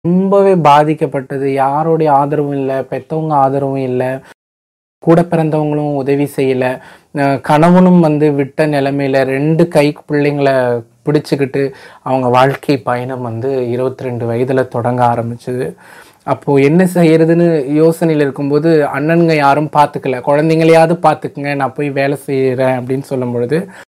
ரொம்பவே பாதிக்கப்பட்டது. யாருடைய ஆதரவும் இல்ல. பெத்தவங்க ஆதரவும் இல்ல. கூட பிறந்தவங்களும் உதவி செய்யல. அ கணவனும் வந்து விட்ட நிலைமையில 2 கை பிள்ளைங்கள பிடிச்சுக்கிட்டு, அவங்க வாழ்க்கை பயணம் வந்து 22 வயதுல தொடங்க ஆரம்பிச்சது. அப்போ என்ன செய்யறதுன்னு யோசனையில இருக்கும்போது, அண்ணனுங்க யாரும் பார்த்துக்கல. "குழந்தைங்களையாவது பார்த்துக்கங்க. நான் போய் வேலை செய்றேன்" அப்படின்னு சொல்லும்பொழுது,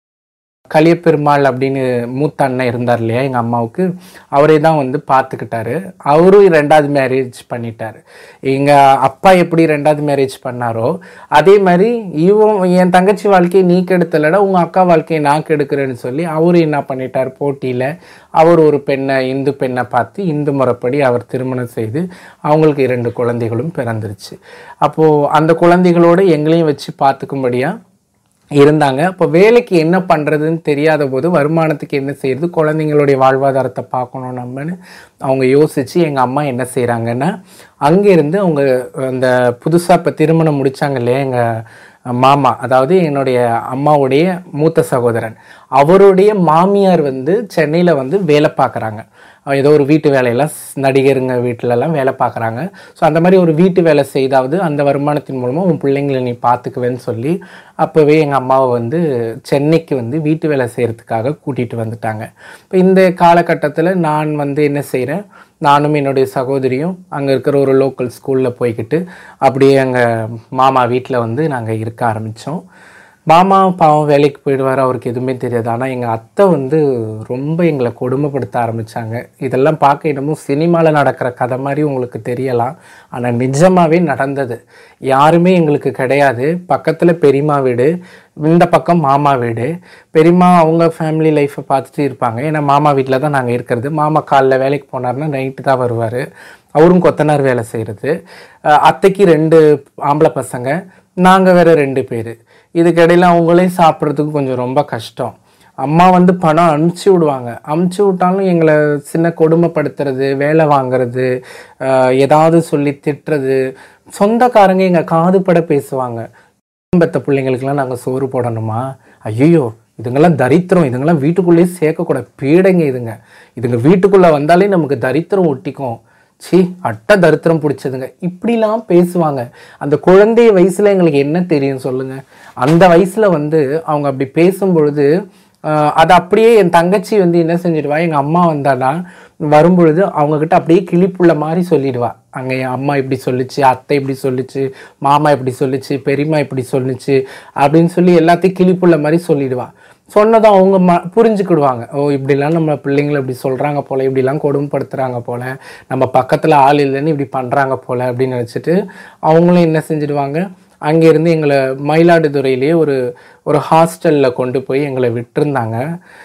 கலியபெருமாள் அப்படின்னு மூத்த அண்ணன் இருந்தார் இல்லையா எங்க அம்மாவுக்கு. அவரே தான் வந்து பார்த்துக்கிட்டாரு. அவரும் 2வது மேரேஜ் பண்ணிட்டாரு. எங்க அப்பா எப்படி 2வது மேரேஜ் பண்ணாரோ, அதே மாரி இவன் "என் தங்கச்சி வாழ்க்கைய நீ கெடுத்தலடா, உங்க அக்கா வாழ்க்கைய நான் கெடுக்கிறேன்னு" சொல்லி அவரு என்ன பண்ணிட்டாரு போட்டியில, அவர் ஒரு பெண்ண இந்து பெண்ண பார்த்து இந்து முறைப்படி அவர் திருமணம் செய்து, அவங்களுக்கு 2 குழந்தைகளும் பிறந்துருச்சு. அப்போ அந்த குழந்தைகளோட எங்களையும் வச்சு பார்த்துக்கும்படியா இருந்தாங்க. அப்போ வேலைக்கு என்ன பண்றதுன்னு தெரியாதபோது, வருமானத்துக்கு என்ன செய்றது? குழந்தைங்களுடைய வாழ்வாதாரத்த பார்க்கணும் நம்மன்னு அவங்க யோசிச்சு, எங்க அம்மா என்ன செய்றாங்கன்னா, அங்கேருந்து அவங்க அந்த புதுசா இப்ப திருமணம் முடிச்சாங்க இல்லையா எங்க மாமா, அதாவது என்னுடைய அம்மாவுடைய மூத்த சகோதரன். அவருடைய மாமியார் வந்து சென்னையில வந்து வேலை பார்க்குறாங்க. ஏதோ ஒரு வீட்டு வேலையெல்லாம் ஸ் நடிகருங்க வீட்லலாம் வேலை பார்க்குறாங்க. ஸோ அந்த மாரி ஒரு வீட்டு வேலை செய்தாவது அந்த வருமானத்தின் மூலமா உன் பிள்ளைங்கள நீ பார்த்துக்குவேன்னு சொல்லி, அப்பவே எங்க அம்மாவ வந்து சென்னைக்கு வந்து வீட்டு வேலை செய்றதுக்காக கூட்டிட்டு வந்துட்டாங்க. இப்ப இந்த காலகட்டத்தில நான் வந்து என்ன செய்றேன், நானும் என்னுடைய சகோதரியும் அங்க இருக்கிற ஒரு லோக்கல் ஸ்கூல்ல போய்க்கிட்டு, அப்படியே எங்க மாமா வீட்ல வந்து நாங்க இருக்க ஆரம்பிச்சோம். மாமா பாவம் வேலைக்கு போயிடுவாரு. அவருக்கு எதுவுமே தெரியாது. ஆனா எங்க அத்தை வந்து ரொம்ப எங்கள கொடுமைப்படுத்த ஆரம்பிச்சாங்க. இதெல்லாம் பார்க்க என்னமோ சினிமால நடக்கிற கதை மாரி உங்களுக்கு தெரியலாம். ஆனா நிஜமாவே நடந்தது. யாருமே எங்களுக்கு கிடையாது. பக்கத்துல பெரியம்மா வீடு, இந்த பக்கம் மாமா வீடு. பெரியம்மா அவங்க ஃபேமிலி லைஃப்ப பார்த்துட்டு இருப்பாங்க. ஏன்னா மாமா வீட்ல தான் நாங்க இருக்கிறது. மாமா காலைல வேலைக்கு போனாருன்னா நைட்டு தான் வருவாரு. அவரும் கொத்தனார் வேலை செய்றது. அ அத்தைக்கு 2 ஆம்பள பசங்க. நாங்க வேற 2 பேரு. இதுக்கிடையில அவங்களே சாப்பிடுறதுக்கு கொஞ்சம் ரொம்ப கஷ்டம். அம்மா வந்து பணம் அனுப்பிச்சு விடுவாங்க. அனுப்பிச்சு விட்டாலும் எங்கள சின்ன கொடுமைப்படுத்துறது, வேலை வாங்குறது, அ ஏதாவது சொல்லி திட்டுறது, சொந்தக்காரங்க எங்க காதுபட பேசுவாங்க. பெத்த பிள்ளைங்களுக்கெல்லாம் நாங்க சோறு போடணுமா? ஐயய்யோ! இதுங்கெல்லாம் தரித்திரம். இதுங்கெல்லாம் வீட்டுக்குள்ளேயே சேர்க்கக்கூடாது. பீடைங்க இதுங்க. இதுங்க வீட்டுக்குள்ள வந்தாலே நமக்கு தரித்திரம் ஒட்டிக்கும். ச்சீ! அட்ட தரித்திரம் புடிச்சதுங்க. இப்படிலாம் பேசுவாங்க. அந்த குழந்தை வயசுல எங்களுக்கு என்ன தெரியும் சொல்லுங்க? அந்த வயசுல வந்து அவங்க அப்படி பேசும்பொழுது, அ அத அப்படியே என் தங்கச்சி வந்து என்ன செஞ்சுடுவா, எங்க அம்மா வந்தான்னா, வரும்பொழுது அவங்க கிட்ட அப்படியே கிளிப்புள்ள மாரி சொல்லிடுவா. அங்க என் அம்மா இப்படி சொல்லுச்சு, அத்தை இப்படி சொல்லுச்சு, மாமா இப்படி சொல்லுச்சு, பெரியம்மா இப்படி சொன்னுச்சு, அப்படின்னு சொல்லி எல்லாத்தையும் கிளிப்புள்ள மாரி சொல்லிடுவா. சொன்னதும் அவங்க ம புரிஞ்சுக்கிடுவாங்க. ஓ! இப்படிலாம் நம்ம பிள்ளைங்கள இப்படி சொல்றாங்க போல, இப்படிலாம் கொடுமைப்படுத்துறாங்க போல, நம்ம பக்கத்துல ஆள் இல்லன்னு இப்படி பண்றாங்க போல அப்படின்னு நெனச்சுட்டு, அவங்களும் என்ன செஞ்சுடுவாங்க, அங்கேருந்து எங்கள மயிலாடுதுறையிலேயே ஒரு ஒரு ஹாஸ்டல்ல கொண்டு போய் எங்கள விட்டிருந்தாங்க.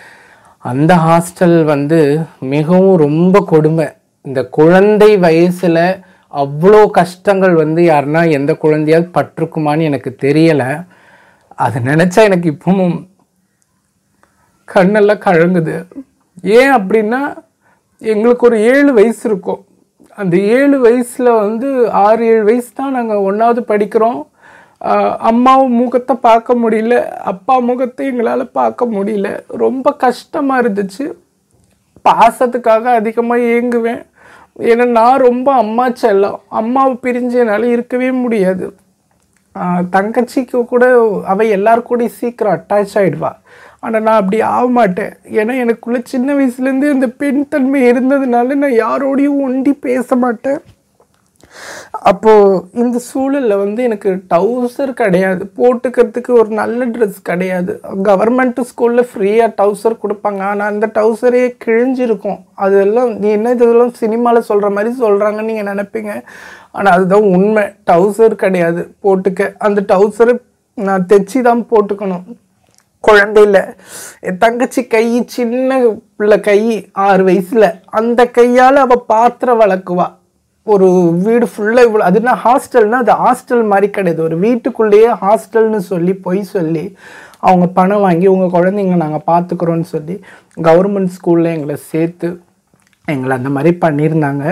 அந்த ஹாஸ்டல் வந்து மிகவும் ரொம்ப கொடுமை. இந்த குழந்தை வயசுல அவ்ளோ கஷ்டங்கள் வந்து யாருன்னா எந்த குழந்தையாவது பட்டுருக்குமான்னு எனக்கு தெரியல. அத நெனச்சா எனக்கு இப்பவும் கண்ணெல்லாம் கலங்குது. ஏன் அப்படின்னா, எங்களுக்கு ஒரு 7 வயசு இருக்கும். அந்த 7 வயசுல வந்து 6, 7 வயசு தான் நாங்க 1வது படிக்கிறோம். அ அம்மாவு முகத்த பார்க்க முடியல. அப்பா முகத்த எங்களால பார்க்க முடியல. ரொம்ப கஷ்டமா இருந்துச்சு. பாசத்துக்காக அதிகமா ஏங்குவேன். ஏன்னா நான் ரொம்ப அம்மா செல்லம். அம்மாவ பிரிஞ்சு என்னால இருக்கவே முடியாது. அ தங்கச்சிக்கு கூட அவ எல்லார் கூடயும் சீக்கிரம் அட்டாச் ஆயிடுவா. ஆனா நான் அப்படி ஆவமாட்டேன். ஏன்னா எனக்குள்ள சின்ன வயசுலேருந்தே இந்த பெண் தன்மை இருந்ததுனால நான் யாரோடையும் ஒண்டி பேச மாட்டேன். அப்போ இந்த சூழல்ல வந்து எனக்கு டவுசர் கிடையாது. போட்டுக்கிறதுக்கு ஒரு நல்ல ட்ரெஸ் கிடையாது. கவர்மெண்ட் ஸ்கூல்ல ஃப்ரீயா டவுசர் குடுப்பாங்க. ஆனா அந்த டவுசரே கிழிஞ்சிருக்கும். அதெல்லாம் நீ என்ன இதெல்லாம் சினிமால சொல்ற மாரி சொல்றாங்கன்னு நீங்க நெனைப்பீங்க. ஆனா அதுதான் உண்மை. டவுசர் கிடையாது போட்டுக்க. அந்த டவுசர நான் தெச்சு தான் போட்டுக்கணும். குழந்தையில என் தங்கச்சி கை சின்ன பிள்ளை கை 6 வயசுல. அந்த கையால அவ பாத்திரம் வெளக்குவா. ஒரு வீடு ஃபுல்லா இவ்வளோ அதுனா ஹாஸ்டல்னா அது ஹாஸ்டல் மாரி கிடையாது. ஒரு வீட்டுக்குள்ளேயே ஹாஸ்டல்னு சொல்லி பொய் சொல்லி, அவங்க பணம் வாங்கி உங்க குழந்தைங்கள நாங்க பார்த்துக்குறோம்னு சொல்லி, கவர்மெண்ட் ஸ்கூல்ல எங்கள சேர்த்து, எங்கள அந்த மாரி பண்ணியிருந்தாங்க.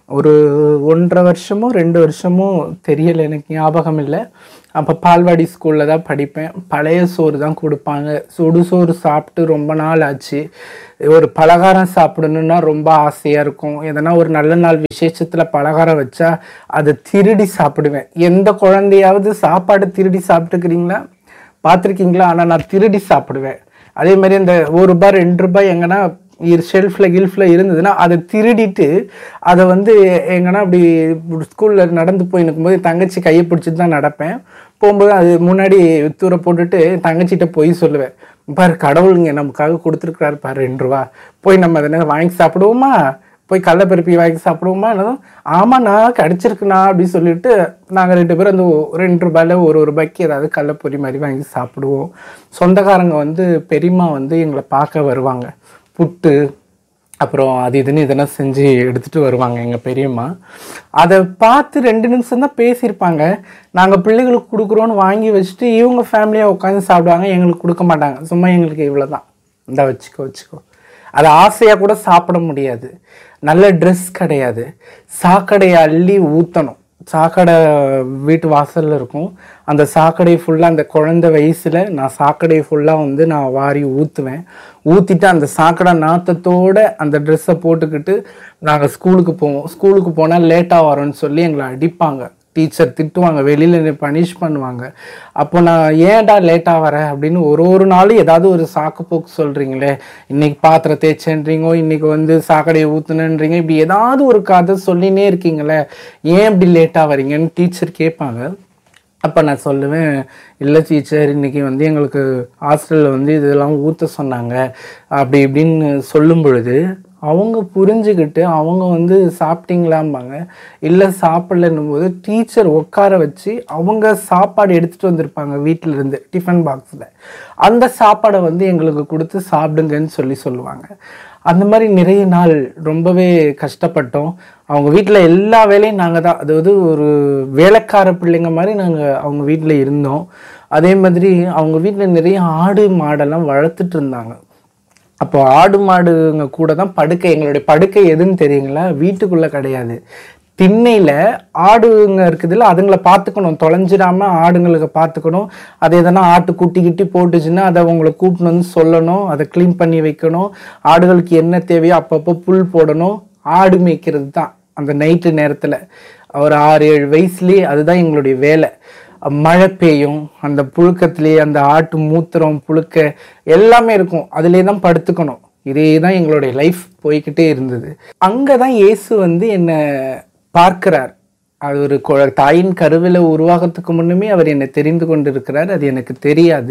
ஒரு ஒன்றரை வருஷமோ ரெண்டு வருஷமோ தெரியல எனக்கு ஞாபகம் இல்லை அப்போ பால்வாடி ஸ்கூலில் தான் படிப்பேன் பழைய சோறு தான் கொடுப்பாங்க சுடு சோறு சாப்பிட்டு ரொம்ப நாள் ஆச்சு ஒரு பலகாரம் சாப்பிடணுன்னா ரொம்ப ஆசையாக இருக்கும் எதனா ஒரு நல்ல நாள் விசேஷத்தில் பலகாரம் வச்சா அதை திருடி சாப்பிடுவேன் எந்த குழந்தையாவது சாப்பாடு திருடி சாப்பிட்டுக்கிறீங்களா பார்த்துருக்கீங்களா ஆனால் நான் திருடி சாப்பிடுவேன் அதே மாதிரி அந்த ஒரு ரூபாய் ரெண்டு ரூபாய் எங்கன்னா ஷெல்ஃபில் கில்ஃபில் இருந்ததுன்னா அதை திருடிட்டு அதை வந்து எங்கன்னா அப்படி ஸ்கூலில் நடந்து போய் நிற்கும்போது தங்கச்சி கையை பிடிச்சிட்டு தான் நடப்பேன் போகும்போது அது முன்னாடி தூர போட்டுட்டு தங்கச்சிட்ட போய் சொல்லுவேன் பாரு கடவுளுங்க நமக்காக கொடுத்துருக்குறாரு பாரு ரெண்டு ரூபா போய் நம்ம அதை வாங்கி சாப்பிடுவோமா போய் கடலப்பருப்பி வாங்கி சாப்பிடுவோமா என்னதும் ஆமாண்ணா கிடச்சிருக்குண்ணா அப்படின்னு சொல்லிட்டு நாங்கள் ரெண்டு பேரும் அந்த ஒ- ரெண்டு ரூபாயில் ஒரு ரூபாய்க்கு ஏதாவது கடலப்பொரி மாதிரி வாங்கி சாப்பிடுவோம் சொந்தக்காரங்க வந்து பெரியம்மா வந்து எங்களை பார்க்க வருவாங்க புட்டு அப்புறம் அது இதுன்னு இதெல்லாம் செஞ்சு எடுத்துகிட்டு வருவாங்க எங்கள் பெரியம்மா அதை பார்த்து ரெண்டு நிமிஷம் தான் பேசியிருப்பாங்க நாங்கள் பிள்ளைகளுக்கு கொடுக்குறோன்னு வாங்கி வச்சுட்டு இவங்க ஃபேமிலியாக உட்காந்து சாப்பிடுவாங்க எங்களுக்கு கொடுக்க மாட்டாங்க சும்மா எங்களுக்கு இவ்வளோ தான் இந்த வச்சுக்கோ வச்சுக்கோ அது ஆசையாக கூட சாப்பிட முடியாது நல்ல ட்ரெஸ் கிடையாது சாக்கடையை அள்ளி ஊற்றணும் சாக்கடை வீட்டு வாசல்ல இருக்கும் அந்த சாக்கடை ஃபுல்லாக அந்த குழந்தை வயசில் நான் சாக்கடை ஃபுல்லாக வந்து நான் வாரி ஊற்றுவேன் ஊற்றிட்டு அந்த சாக்கடை நாத்தத்தோட அந்த ட்ரெஸ்ஸை போட்டுக்கிட்டு நாங்கள் ஸ்கூலுக்கு போவோம் ஸ்கூலுக்கு போனால் லேட்டாக வரோன்னு சொல்லி எங்களை அடிப்பாங்க டீச்சர் திட்டுவாங்க வெளியில் என்னை பனிஷ் பண்ணுவாங்க அப்போ நான் ஏன்டா லேட்டாக வரேன் அப்படின்னு ஒரு ஒரு நாளும் ஏதாவது ஒரு சாக்கு போக்கு சொல்கிறீங்களே இன்னைக்கு பாத்திரம் தேய்ச்சேன்றீங்க இன்னைக்கு வந்து சாக்கடையை ஊற்றுனன்றீங்க இப்படி ஏதாவது ஒரு கதை சொல்லினே இருக்கீங்களே ஏன் இப்படி லேட்டாக வரீங்கன்னு டீச்சர் கேட்பாங்க அப்போ நான் சொல்லுவேன் இல்லை டீச்சர் இன்னைக்கு வந்து எங்களுக்கு ஹாஸ்டலில் வந்து இதெல்லாம் ஊற்ற சொன்னாங்க அப்படி இப்படின்னு சொல்லும் பொழுது அவங்க புரிஞ்சுக்கிட்டு அவங்க வந்து சாப்பிட்டீங்களாம்பாங்க இல்லை சாப்பிடலன்னும் போது டீச்சர் உட்கார வச்சு அவங்க சாப்பாடு எடுத்துகிட்டு வந்திருப்பாங்க வீட்டில இருந்து டிஃபன் பாக்ஸில் அந்த சாப்பாடை வந்து எங்களுக்கு கொடுத்து சாப்பிடுங்கன்னு சொல்லி சொல்லுவாங்க அந்த மாதிரி நிறைய நாள் ரொம்பவே கஷ்டப்பட்டோம் அவங்க வீட்டில் எல்லா வேலையும் நாங்கள் தான் அதாவது ஒரு வேலைக்கார பிள்ளைங்க மாதிரி நாங்கள் அவங்க வீட்டில் இருந்தோம் அதே மாதிரி அவங்க வீட்டில் நிறைய ஆடு மாடெல்லாம் வளர்த்துட்டு இருந்தாங்க அப்போ ஆடு மாடுங்க கூட தான் படுக்கை எங்களுடைய படுக்கை எதுன்னு தெரியுங்களா வீட்டுக்குள்ளே கிடையாது திண்ணையில் ஆடுங்க இருக்குதுல்ல அதுங்களை பார்த்துக்கணும் தொலைஞ்சிடாம ஆடுங்களுக்கு பார்த்துக்கணும் அது எதனா ஆட்டு குட்டி கிட்டி போட்டுச்சுன்னா அதை அவங்கள கூப்பிட்டு வந்து சொல்லணும் அதை க்ளீன் பண்ணி வைக்கணும் ஆடுகளுக்கு என்ன தேவையோ அப்பப்போ புல் போடணும் ஆடு மேய்க்கிறது தான் அந்த நைட்டு நேரத்தில் ஒரு ஆறு ஏழு வயசுலேயே அதுதான் எங்களுடைய வேலை மழை பெய்யும் அந்த புழுக்கத்திலேயே அந்த ஆட்டு மூத்திரம் புழுக்க எல்லாமே இருக்கும் அதிலே தான் படுத்துக்கணும் இதே தான் எங்களுடைய லைஃப் போய்க்கிட்டே இருந்தது அங்கே தான் இயேசு வந்து என்னை பார்க்கிறார் அது ஒரு கொ- தாயின் கருவில் உருவாகத்துக்கு முன்னுமே அவர் என்னை தெரிந்து கொண்டிருக்கிறார் அது எனக்கு தெரியாது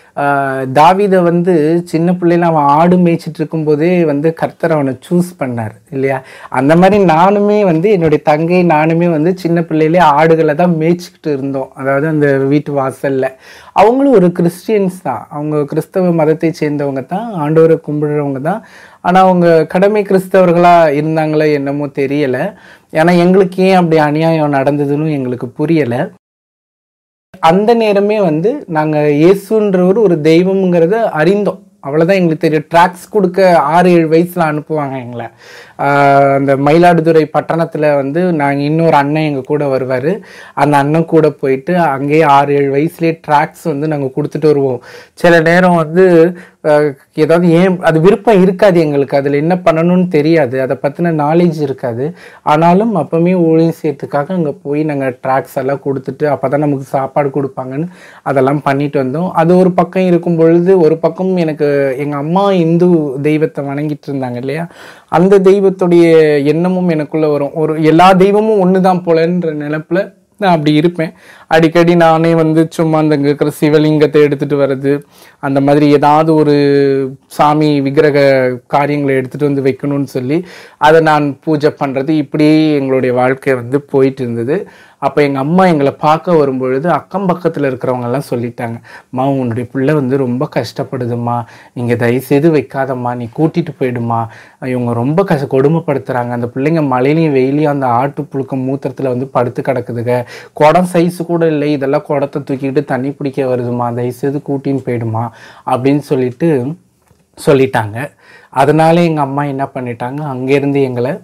ஆஹ் தாவீதை வந்து சின்ன பிள்ளையில அவன் ஆடு மேய்ச்சிட்டு இருக்கும்போதே வந்து கர்த்தர் அவனை சூஸ் பண்ணார் இல்லையா அந்த மாதிரி நானுமே வந்து என்னுடைய தங்கை நானுமே வந்து சின்ன பிள்ளையிலே ஆடுகளை தான் மேய்ச்சிக்கிட்டு இருந்தோம் அதாவது அந்த வீட்டு வாசல்ல அவங்களும் ஒரு கிறிஸ்டியன்ஸ் தான் அவங்க கிறிஸ்தவ மதத்தை சேர்ந்தவங்க தான் ஆண்டவரை கும்பிடுறவங்க தான் ஆனால் அவங்க கடமை கிறிஸ்தவர்களா இருந்தாங்களோ என்னமோ தெரியல ஏன்னா எங்களுக்கு ஏன் அப்படி அநியாயம் நடந்ததுன்னு எங்களுக்கு புரியலை அந்த நேரமே வந்து நாங்கள் இயேசுன்றவர் ஒரு தெய்வம்ங்கிறத அறிந்தோம் அவ்வளோதான் எங்களுக்கு தெரியும் ட்ராக்ஸ் கொடுக்க ஆறு ஏழு வயசில் அனுப்புவாங்க எங்களை ஆஹ் அந்த மயிலாடுதுறை பட்டணத்தில் வந்து நாங்கள் இன்னொரு அண்ணன் எங்கள் கூட வருவார் அந்த அண்ணன் கூட போயிட்டு அங்கேயே ஆறு ஏழு வயசுலேயே ட்ராக்ஸ் வந்து நாங்கள் கொடுத்துட்டு வருவோம் சில நேரம் வந்து ஆஹ் ஏதாவது ஏன் அது விருப்பம் இருக்காது எங்களுக்கு அதில் என்ன பண்ணணும்னு தெரியாது அதை பற்றின நாலேஜ் இருக்காது ஆனாலும் அப்பவுமே ஊழியம் செய்யறதுக்காக அங்கே போய் நாங்கள் ட்ராக்ஸ் எல்லாம் கொடுத்துட்டு அப்போ தான் நமக்கு சாப்பாடு கொடுப்பாங்கன்னு அதெல்லாம் பண்ணிட்டு வந்தோம் அது ஒரு பக்கம் இருக்கும் பொழுது ஒரு பக்கம் எனக்கு எங்கள் அம்மா இந்து தெய்வத்தை வணங்கிட்டு இருந்தாங்க இல்லையா அந்த தெய்வத்துடைய எண்ணமும் எனக்குள்ள வரும் ஒரு எல்லா தெய்வமும் ஒன்று தான் போலன்ற நினைப்பில் நான் அப்படி இருப்பேன் அடிக்கடி நானே வந்து சும்மா அந்த இங்க இருக்கிற சிவலிங்கத்தை எடுத்துட்டு வர்றது அந்த மாதிரி ஏதாவது ஒரு சாமி விக்கிரக காரியங்களை எடுத்துட்டு வந்து வைக்கணும்னு சொல்லி அதை நான் பூஜை பண்றது இப்படியே எங்களுடைய வாழ்க்கை வந்து போயிட்டு இருந்தது அப்போ எங்கள் அம்மா எங்களை பார்க்க வரும்பொழுது அக்கம் பக்கத்தில் இருக்கிறவங்க எல்லாம் சொல்லிட்டாங்க அம்மா உன்னுடைய பிள்ளை வந்து ரொம்ப கஷ்டப்படுதும்மா நீங்கள் தயவுசெய்து வைக்காதம்மா நீ கூட்டிட்டு போயிடுமா இவங்க ரொம்ப கஷ்ட கொடுமைப்படுத்துறாங்க அந்த பிள்ளைங்க மழையிலையும் வெயிலையும் அந்த ஆட்டு புழுக்க மூத்திரத்தில் வந்து படுத்து கிடக்குதுங்க குடம் சைஸ் கூட இல்லை இதெல்லாம் குடத்தை தூக்கிட்டு தண்ணி பிடிக்க வருதுமா தயவுசெய்து கூட்டின்னு போயிடுமா அப்படின்னு சொல்லிட்டு சொல்லிட்டாங்க அதனால எங்கள் அம்மா என்ன பண்ணிட்டாங்க அங்கேருந்து எங்களை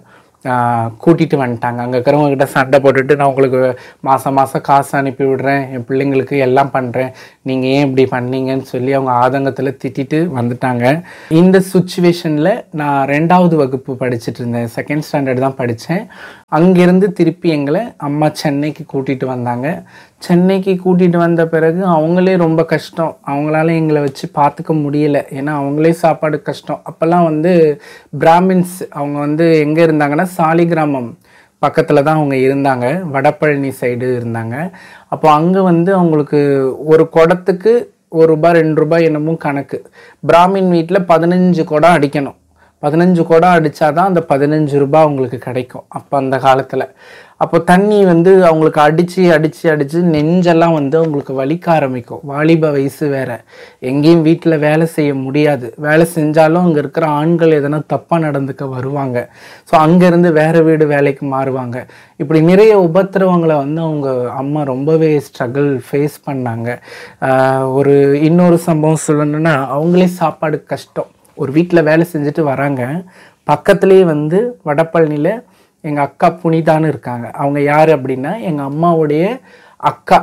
ஆஹ் கூட்டிட்டு வந்துட்டாங்க அங்கே இருக்கிறவங்க கிட்ட சண்டை போட்டுட்டு நான் உங்களுக்கு மாதம் மாதம் காசு அனுப்பி விடுறேன் என் பிள்ளைங்களுக்கு எல்லாம் பண்ணுறேன் நீங்கள் ஏன் இப்படி பண்ணீங்கன்னு சொல்லி அவங்க ஆதங்கத்தில் திட்டிட்டு வந்துட்டாங்க இந்த சுச்சுவேஷனில் நான் ரெண்டாவது வகுப்பு படிச்சுட்டு இருந்தேன் செகண்ட் ஸ்டாண்டர்ட் தான் படித்தேன் அங்கேருந்து திருப்பி எங்களை அம்மா சென்னைக்கு கூட்டிகிட்டு வந்தாங்க சென்னைக்கு கூட்டிகிட்டு வந்த பிறகு அவங்களே ரொம்ப கஷ்டம் அவங்களால எங்களை வச்சு பார்த்துக்க முடியல ஏன்னா அவங்களே சாப்பாடு கஷ்டம் அப்போல்லாம் வந்து பிராமின்ஸ் அவங்க வந்து எங்கே இருந்தாங்கன்னா சாலிகிராமம் பக்கத்தில் தான் அவங்க இருந்தாங்க வடபழனி சைடு இருந்தாங்க அப்போ அங்கே வந்து அவங்களுக்கு ஒரு குடத்துக்கு ஒரு ரூபாய் ரெண்டு ரூபாய் என்னமோ கணக்கு பிராமின் வீட்டில் பதினஞ்சு குடம் அடிக்கணும் பதினஞ்சு குடம் அடித்தாதான் அந்த பதினஞ்சு ரூபாய் அவங்களுக்கு கிடைக்கும் அப்போ அந்த காலத்தில் அப்போ தண்ணி வந்து அவங்களுக்கு அடித்து அடித்து அடித்து நெஞ்செல்லாம் வந்து அவங்களுக்கு வலிக்க ஆரம்பிக்கும் வாலிப வயசு வேற எங்கேயும் வீட்டில் வேலை செய்ய முடியாது வேலை செஞ்சாலும் அங்கே இருக்கிற ஆண்கள் எதனா தப்பாக நடந்துக்க வருவாங்க ஸோ அங்கேருந்து வேற வீடு வேலைக்கு மாறுவாங்க இப்படி நிறைய உபத்திரவங்களை வந்து அவங்க அம்மா ரொம்பவே ஸ்ட்ரகிள் ஃபேஸ் பண்ணாங்க ஆஹ் ஒரு இன்னொரு சம்பவம் சொல்லணும்னா அவங்களே சாப்பாடு கஷ்டம் ஒரு வீட்டில் வேலை செஞ்சுட்டு வராங்க பக்கத்துலேயே வந்து வடபழனியில் எங்கள் அக்கா புனிதான்னு இருக்காங்க அவங்க யார் அப்படின்னா எங்கள் அம்மாவுடைய அக்கா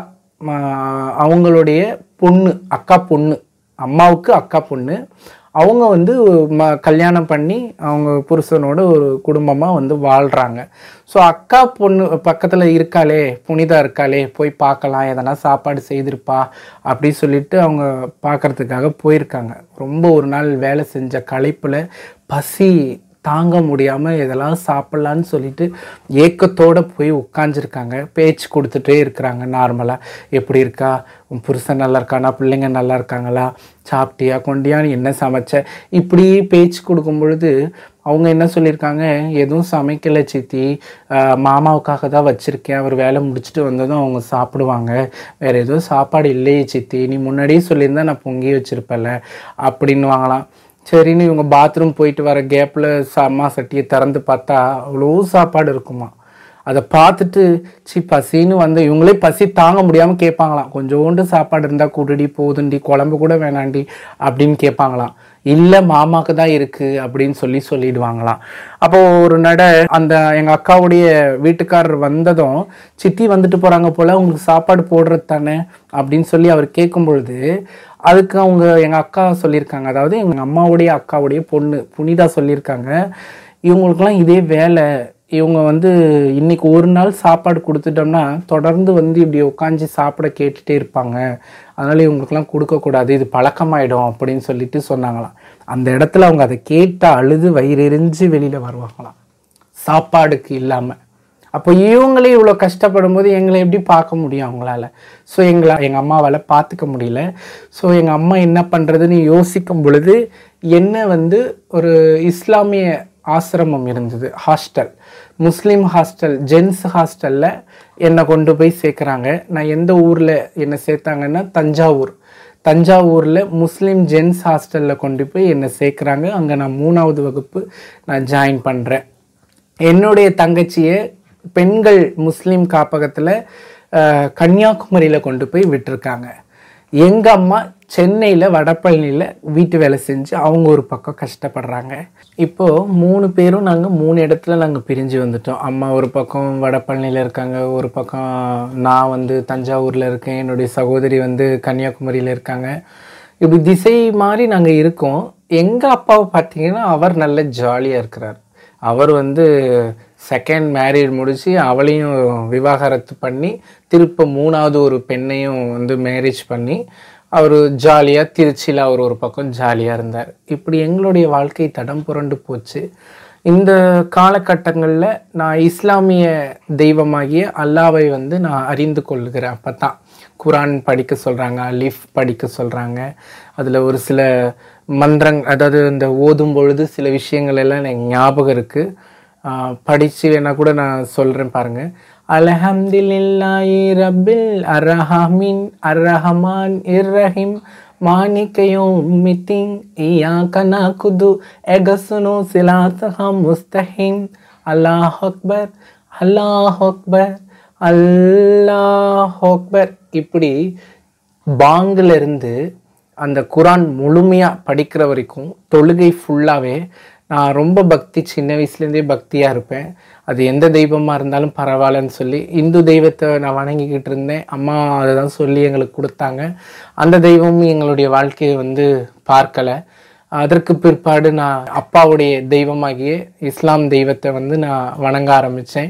ம- அவங்களுடைய பொண்ணு அக்கா பொண்ணு அம்மாவுக்கு அக்கா பொண்ணு அவங்க வந்து ம கல்யாணம் பண்ணி அவங்க புருஷனோட ஒரு குடும்பமாக வந்து வாழ்கிறாங்க ஸோ அக்கா பொண்ணு பக்கத்தில் இருக்காளே புனிதா இருக்காளே போய் பார்க்கலாம் எதனா சாப்பாடு செய்திருப்பா அப்படி சொல்லிட்டு அவங்க பார்க்கறதுக்காக போயிருக்காங்க ரொம்ப ஒரு நாள் வேலை செஞ்ச களைப்பில் பசி தாங்க முடியாமல் இதெல்லாம் சாப்பிட்லான்னு சொல்லிட்டு ஏக்கத்தோடு போய் உட்காந்துருக்காங்க பேச்சு கொடுத்துட்டே இருக்கிறாங்க நார்மலாக எப்படி இருக்கா உன் புருஷன் நல்லா இருக்கானா பிள்ளைங்க நல்லா இருக்காங்களா சாப்பிட்டியா கொண்டியான்னு என்ன சமைச்ச இப்படி பேச்சு கொடுக்கும் பொழுது அவங்க என்ன சொல்லியிருக்காங்க எதுவும் சமைக்கலை சித்தி ஆஹ் மாமாவுக்காக தான் வச்சுருக்கேன் அவர் வேலை முடிச்சுட்டு வந்ததும் அவங்க சாப்பிடுவாங்க வேறு எதுவும் சாப்பாடு இல்லையே சித்தி நீ முன்னாடியே சொல்லியிருந்தா நான் பொங்கி வச்சுருப்பேன்ல அப்படின்னு வாங்கலாம் சரின்னு இவங்க பாத்ரூம் போயிட்டு வர கேப்பில் அம்மா சட்டியை திறந்து பார்த்தா அவ்வளோ சாப்பாடு இருக்குமா அதை பார்த்துட்டு சி பசின்னு வந்து இவங்களே பசி தாங்க முடியாமல் கேட்பாங்களாம் கொஞ்சோண்டு சாப்பாடு இருந்தால் கூடுடி போதுண்டி குழம்பு கூட வேணாண்டி அப்படின்னு கேட்பாங்களாம் இல்லை மாமாக்கு தான் இருக்குது அப்படின்னு சொல்லி சொல்லிடுவாங்களாம் அப்போ ஒரு நட அந்த எங்கள் அக்காவுடைய வீட்டுக்காரர் வந்ததும் சித்தி வந்துட்டு போகிறாங்க போல் உங்களுக்கு சாப்பாடு போடுறது தானே அப்படின்னு சொல்லி அவர் கேட்கும் பொழுது அதுக்கு அவங்க எங்கள் அக்கா சொல்லியிருக்காங்க அதாவது எங்கள் அம்மாவுடைய அக்காவுடைய பொண்ணு புனிதா சொல்லியிருக்காங்க இவங்களுக்கெல்லாம் இதே வேலை இவங்க வந்து இன்னைக்கு ஒரு நாள் சாப்பாடு கொடுத்துட்டோம்னா தொடர்ந்து வந்து இப்படி உட்காந்து சாப்பிட கேட்டுட்டே இருப்பாங்க அதனால இவங்களுக்கெல்லாம் கொடுக்கக்கூடாது இது பழக்கமாயிடும் அப்படின்னு சொல்லிட்டு சொன்னாங்களாம் அந்த இடத்துல அவங்க அதை கேட்டு அழுது வயிறெறிஞ்சு வெளியில் வருவாங்களாம் சாப்பாடுக்கு இல்லாமல் அப்போ இவங்களே இவ்வளோ கஷ்டப்படும் போது எங்களை எப்படி பார்க்க முடியும் அவங்களால ஸோ எங்களை எங்கள் அம்மாவால் பார்த்துக்க முடியல ஸோ எங்கள் அம்மா என்ன பண்ணுறதுன்னு யோசிக்கும் பொழுது என்ன வந்து ஒரு இஸ்லாமிய ஆசிரமம் இருந்தது ஹாஸ்டல் முஸ்லீம் ஹாஸ்டல் ஜென்ஸ் ஹாஸ்டலில் என்னை கொண்டு போய் சேர்க்குறாங்க நான் எந்த ஊரில் என்னை சேர்த்தாங்கன்னா தஞ்சாவூர் தஞ்சாவூரில் முஸ்லீம் ஜென்ஸ் ஹாஸ்டலில் கொண்டு போய் என்னை சேர்க்குறாங்க அங்கே நான் மூணாவது வகுப்பு நான் ஜாயின் பண்ணுறேன் என்னுடைய தங்கச்சியை பெண்கள் முஸ்லீம் காப்பகத்தில் கன்னியாகுமரியில் கொண்டு போய் விட்டிருக்காங்க எங்கள் அம்மா சென்னையில் வடபழனியில் வீட்டு வேலை செஞ்சு அவங்க ஒரு பக்கம் கஷ்டப்படுறாங்க இப்போது மூணு பேரும் நாங்கள் மூணு இடத்துல நாங்கள் பிரிஞ்சு வந்துட்டோம் அம்மா ஒரு பக்கம் வடபழனியில் இருக்காங்க ஒரு பக்கம் நான் வந்து தஞ்சாவூரில் இருக்கேன் என்னுடைய சகோதரி வந்து கன்னியாகுமரியில் இருக்காங்க இப்படி திசை மாதிரி நாங்கள் இருக்கோம் எங்கள் அப்பாவை பார்த்தீங்கன்னா அவர் நல்ல ஜாலியாக இருக்கிறார் அவர் வந்து செகண்ட் மேரேஜ் முடிச்சு அவளையும் விவாகரத்து பண்ணி திருப்ப மூணாவது ஒரு பெண்ணையும் வந்து மேரேஜ் பண்ணி அவர் ஜாலியாக திருச்சியில் அவர் ஒரு பக்கம் ஜாலியாக இருந்தார் இப்படி எங்களுடைய வாழ்க்கை தடம் புரண்டு போச்சு இந்த காலகட்டங்களில் நான் இஸ்லாமிய தெய்வமாகிய அல்லாவை வந்து நான் அறிந்து கொள்கிறேன் அப்போ தான் குரான் படிக்க சொல்கிறாங்க அலிஃப் படிக்க சொல்கிறாங்க அதில் ஒரு சில மந்திரங் அதாவது இந்த ஓதும் பொழுது சில விஷயங்கள் எல்லாம் எனக்கு ஞாபகம் இருக்குது படித்து வேணா கூட நான் சொல்கிறேன் பாருங்கள் அல்ஹம்துலில்லாஹி ரப்பில் அரஹமின் அரஹமான் இர்ரஹிம் மாணிக்கையும் மித்திங் இயாக்க நாக்குது எகசுனு சிலாத்தஹம் முஸ்தஹிம் அல்லாஹ் அக்பர் அல்லாஹ் அக்பர் அல்லாஹ் அக்பர் இப்படி பாங்கில் இருந்து அந்த குரான் முழுமையாக படிக்கிற வரைக்கும் தொழுகை ஃபுல்லாகவே நான் ரொம்ப பக்தி சின்ன வயசுலேருந்தே பக்தியாக இருப்பேன் அது எந்த தெய்வமாக இருந்தாலும் பரவாயில்லன்னு சொல்லி இந்து தெய்வத்தை நான் வணங்கிக்கிட்டு இருந்தேன் அம்மா அதை தான் சொல்லி எங்களுக்கு கொடுத்தாங்க அந்த தெய்வமும் எங்களுடைய வாழ்க்கையை வந்து பார்க்கலை அதற்கு பிற்பாடு நான் அப்பாவுடைய தெய்வமாகிய இஸ்லாம் தெய்வத்தை வந்து நான் வணங்க ஆரம்பித்தேன்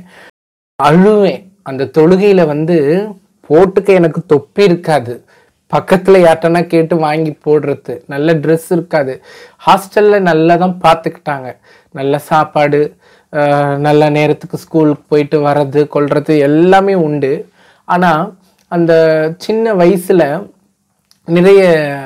அழுவேன் அந்த தொழுகையில வந்து போட்டுக்க எனக்கு தொப்பி இருக்காது பக்கத்துல யார்ட்டனா கேட்டு வாங்கி போடுறது நல்ல ட்ரெஸ் இருக்காது ஹாஸ்டல்ல நல்லா தான் பார்த்துக்கிட்டாங்க நல்ல சாப்பாடு ஆஹ் நல்ல நேரத்துக்கு ஸ்கூலுக்கு போயிட்டு வர்றது கொள்றது எல்லாமே உண்டு ஆனா அந்த சின்ன வயசுல நிறைய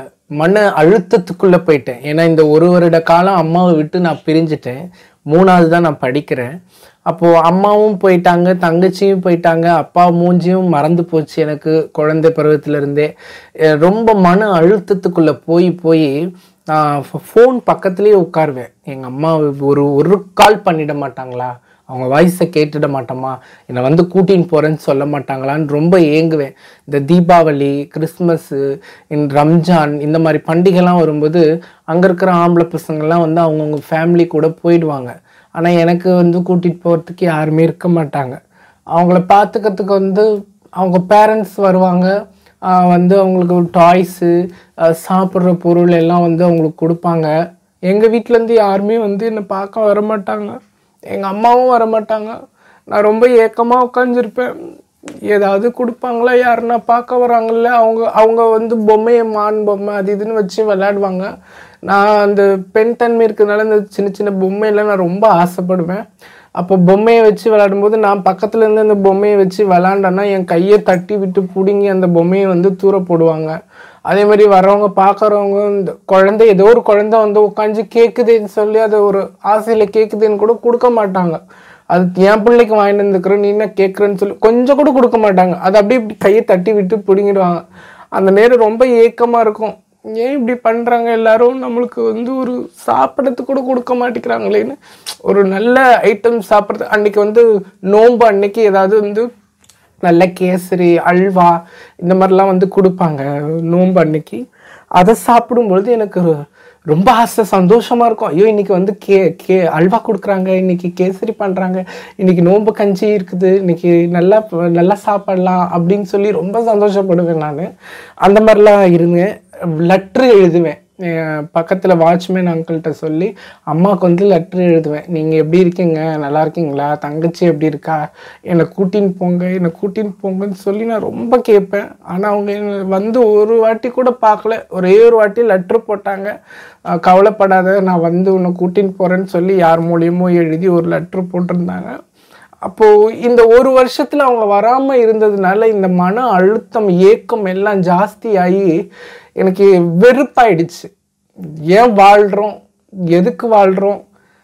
மன அழுத்தத்துக்குள்ள போயிட்டேன் ஏன்னா இந்த ஒரு வருட காலம் அம்மாவை விட்டு நான் பிரிஞ்சிட்டேன் மூணாவது தான் நான் படிக்கிறேன் அப்போ அம்மாவும் போயிட்டாங்க தங்கச்சியும் போயிட்டாங்க அப்பா மூஞ்சியும் மறந்து போச்சு எனக்கு குழந்தை பருவத்துல இருந்தே அஹ் ரொம்ப மன அழுத்தத்துக்குள்ள போய் போய் நான் ஃபோன் பக்கத்துலேயே உட்காருவேன் எங்கள் அம்மா ஒரு ஒரு கால் பண்ணிட மாட்டாங்களா அவங்க வாய்ஸை கேட்டுட மாட்டோமா என்னை வந்து கூட்டின்னு போகிறேன்னு சொல்ல மாட்டாங்களான்னு ரொம்ப ஏங்குவேன் இந்த தீபாவளி கிறிஸ்மஸ்ஸு இந்த ரம்ஜான் இந்த மாதிரி பண்டிகைலாம் வரும்போது அங்கே இருக்கிற ஆம்பளை பசங்கள்லாம் வந்து அவங்கவுங்க ஃபேமிலி கூட போயிடுவாங்க ஆனால் எனக்கு வந்து கூட்டிகிட்டு போகிறதுக்கு யாருமே இருக்க மாட்டாங்க அவங்கள பார்த்துக்கிறதுக்கு வந்து அவங்க பேரண்ட்ஸ் வருவாங்க ஆஹ் வந்து அவங்களுக்கு டாய்ஸு சாப்பிட்ற பொருள் எல்லாம் வந்து அவங்களுக்கு கொடுப்பாங்க எங்கள் வீட்டிலேருந்து யாருமே வந்து என்னை பார்க்க வர மாட்டாங்க எங்கள் அம்மாவும் வர மாட்டாங்க நான் ரொம்ப ஏக்கமாக உட்காந்துருப்பேன் ஏதாவது கொடுப்பாங்களா யாருன்னா பார்க்க வராங்கல்ல அவங்க அவங்க வந்து பொம்மையை மான் பொம்மை அது இதுன்னு வச்சு விளையாடுவாங்க நான் அந்த பெண் தன்மை இருக்கிறதுனால இந்த சின்ன சின்ன பொம்மையெல்லாம் நான் ரொம்ப ஆசைப்படுவேன் அப்போ பொம்மையை வச்சு விளையாடும்போது நான் பக்கத்துல இருந்து அந்த பொம்மையை வச்சு விளாண்டேன்னா என் கையை தட்டி விட்டு பிடுங்கி அந்த பொம்மையை வந்து தூர போடுவாங்க அதே மாதிரி வர்றவங்க பார்க்குறவங்க இந்த குழந்தை ஏதோ ஒரு குழந்தை வந்து உட்காந்து கேட்குதுன்னு சொல்லி அதை ஒரு ஆசையில் கேட்குதுன்னு கூட கொடுக்க மாட்டாங்க அது என் பிள்ளைக்கு வாங்கிட்டு வந்துக்கிறேன் நீ என்ன கேட்குறேன்னு சொல்லி கொஞ்சம் கூட கொடுக்க மாட்டாங்க அதை அப்படியே இப்படி கையை தட்டி விட்டு பிடுங்கிடுவாங்க அந்த நேரம் ரொம்ப ஏக்கமாக இருக்கும் ஏன் இப்படி பண்ணுறாங்க எல்லாரும் நம்மளுக்கு வந்து ஒரு சாப்பிடறதுக்கு கூட கொடுக்க மாட்டேங்கிறாங்களேன்னு ஒரு நல்ல ஐட்டம் சாப்பிட்றது அன்னைக்கு வந்து நோன்பு அன்னைக்கு ஏதாவது வந்து நல்ல கேசரி அல்வா இந்த மாதிரிலாம் வந்து கொடுப்பாங்க நோன்பு அன்னைக்கு அதை சாப்பிடும்பொழுது எனக்கு ஒரு- ரொம்ப ஆசை சந்தோஷமா இருக்கும் ஐயோ இன்னைக்கு வந்து கே கே அல்வா கொடுக்குறாங்க இன்னைக்கு கேசரி பண்றாங்க இன்னைக்கு நோன்பு கஞ்சி இருக்குது இன்னைக்கு நல்லா நல்லா சாப்பிடலாம் அப்படின்னு சொல்லி ரொம்ப சந்தோஷப்படுவேன் நான் அந்த மாதிரிலாம் இருந்தேன் லெட்ரு எழுதுவேன் என் பக்கத்துல வாட்ச்மேன் அங்கிள்கிட்ட சொல்லி அம்மாவுக்கு வந்து லெட்ரு எழுதுவேன் நீங்க எப்படி இருக்கீங்க நல்லா இருக்கீங்களா தங்கச்சி எப்படி இருக்கா என்னை கூட்டின்னு போங்க என்னை கூட்டின்னு போங்கன்னு சொல்லி நான் ரொம்ப கேட்பேன் ஆனா அவங்க என்னை வந்து ஒரு வாட்டி கூட பார்க்கல ஒரே ஒரு வாட்டி லெட்ரு போட்டாங்க அஹ் கவலைப்படாத நான் வந்து உன்னை கூட்டின்னு போறேன்னு சொல்லி யார் மூலியமோ எழுதி ஒரு லெட்ரு போட்டிருந்தாங்க அப்போ இந்த ஒரு வருஷத்துல அவங்க வராம இருந்ததுனால இந்த மன அழுத்தம் ஏக்கம் எல்லாம் ஜாஸ்தியாகி எனக்கு வெறுப்பாயிடுச்சு ஏன் வாழ்றோம் எதுக்கு வாழ்றோம்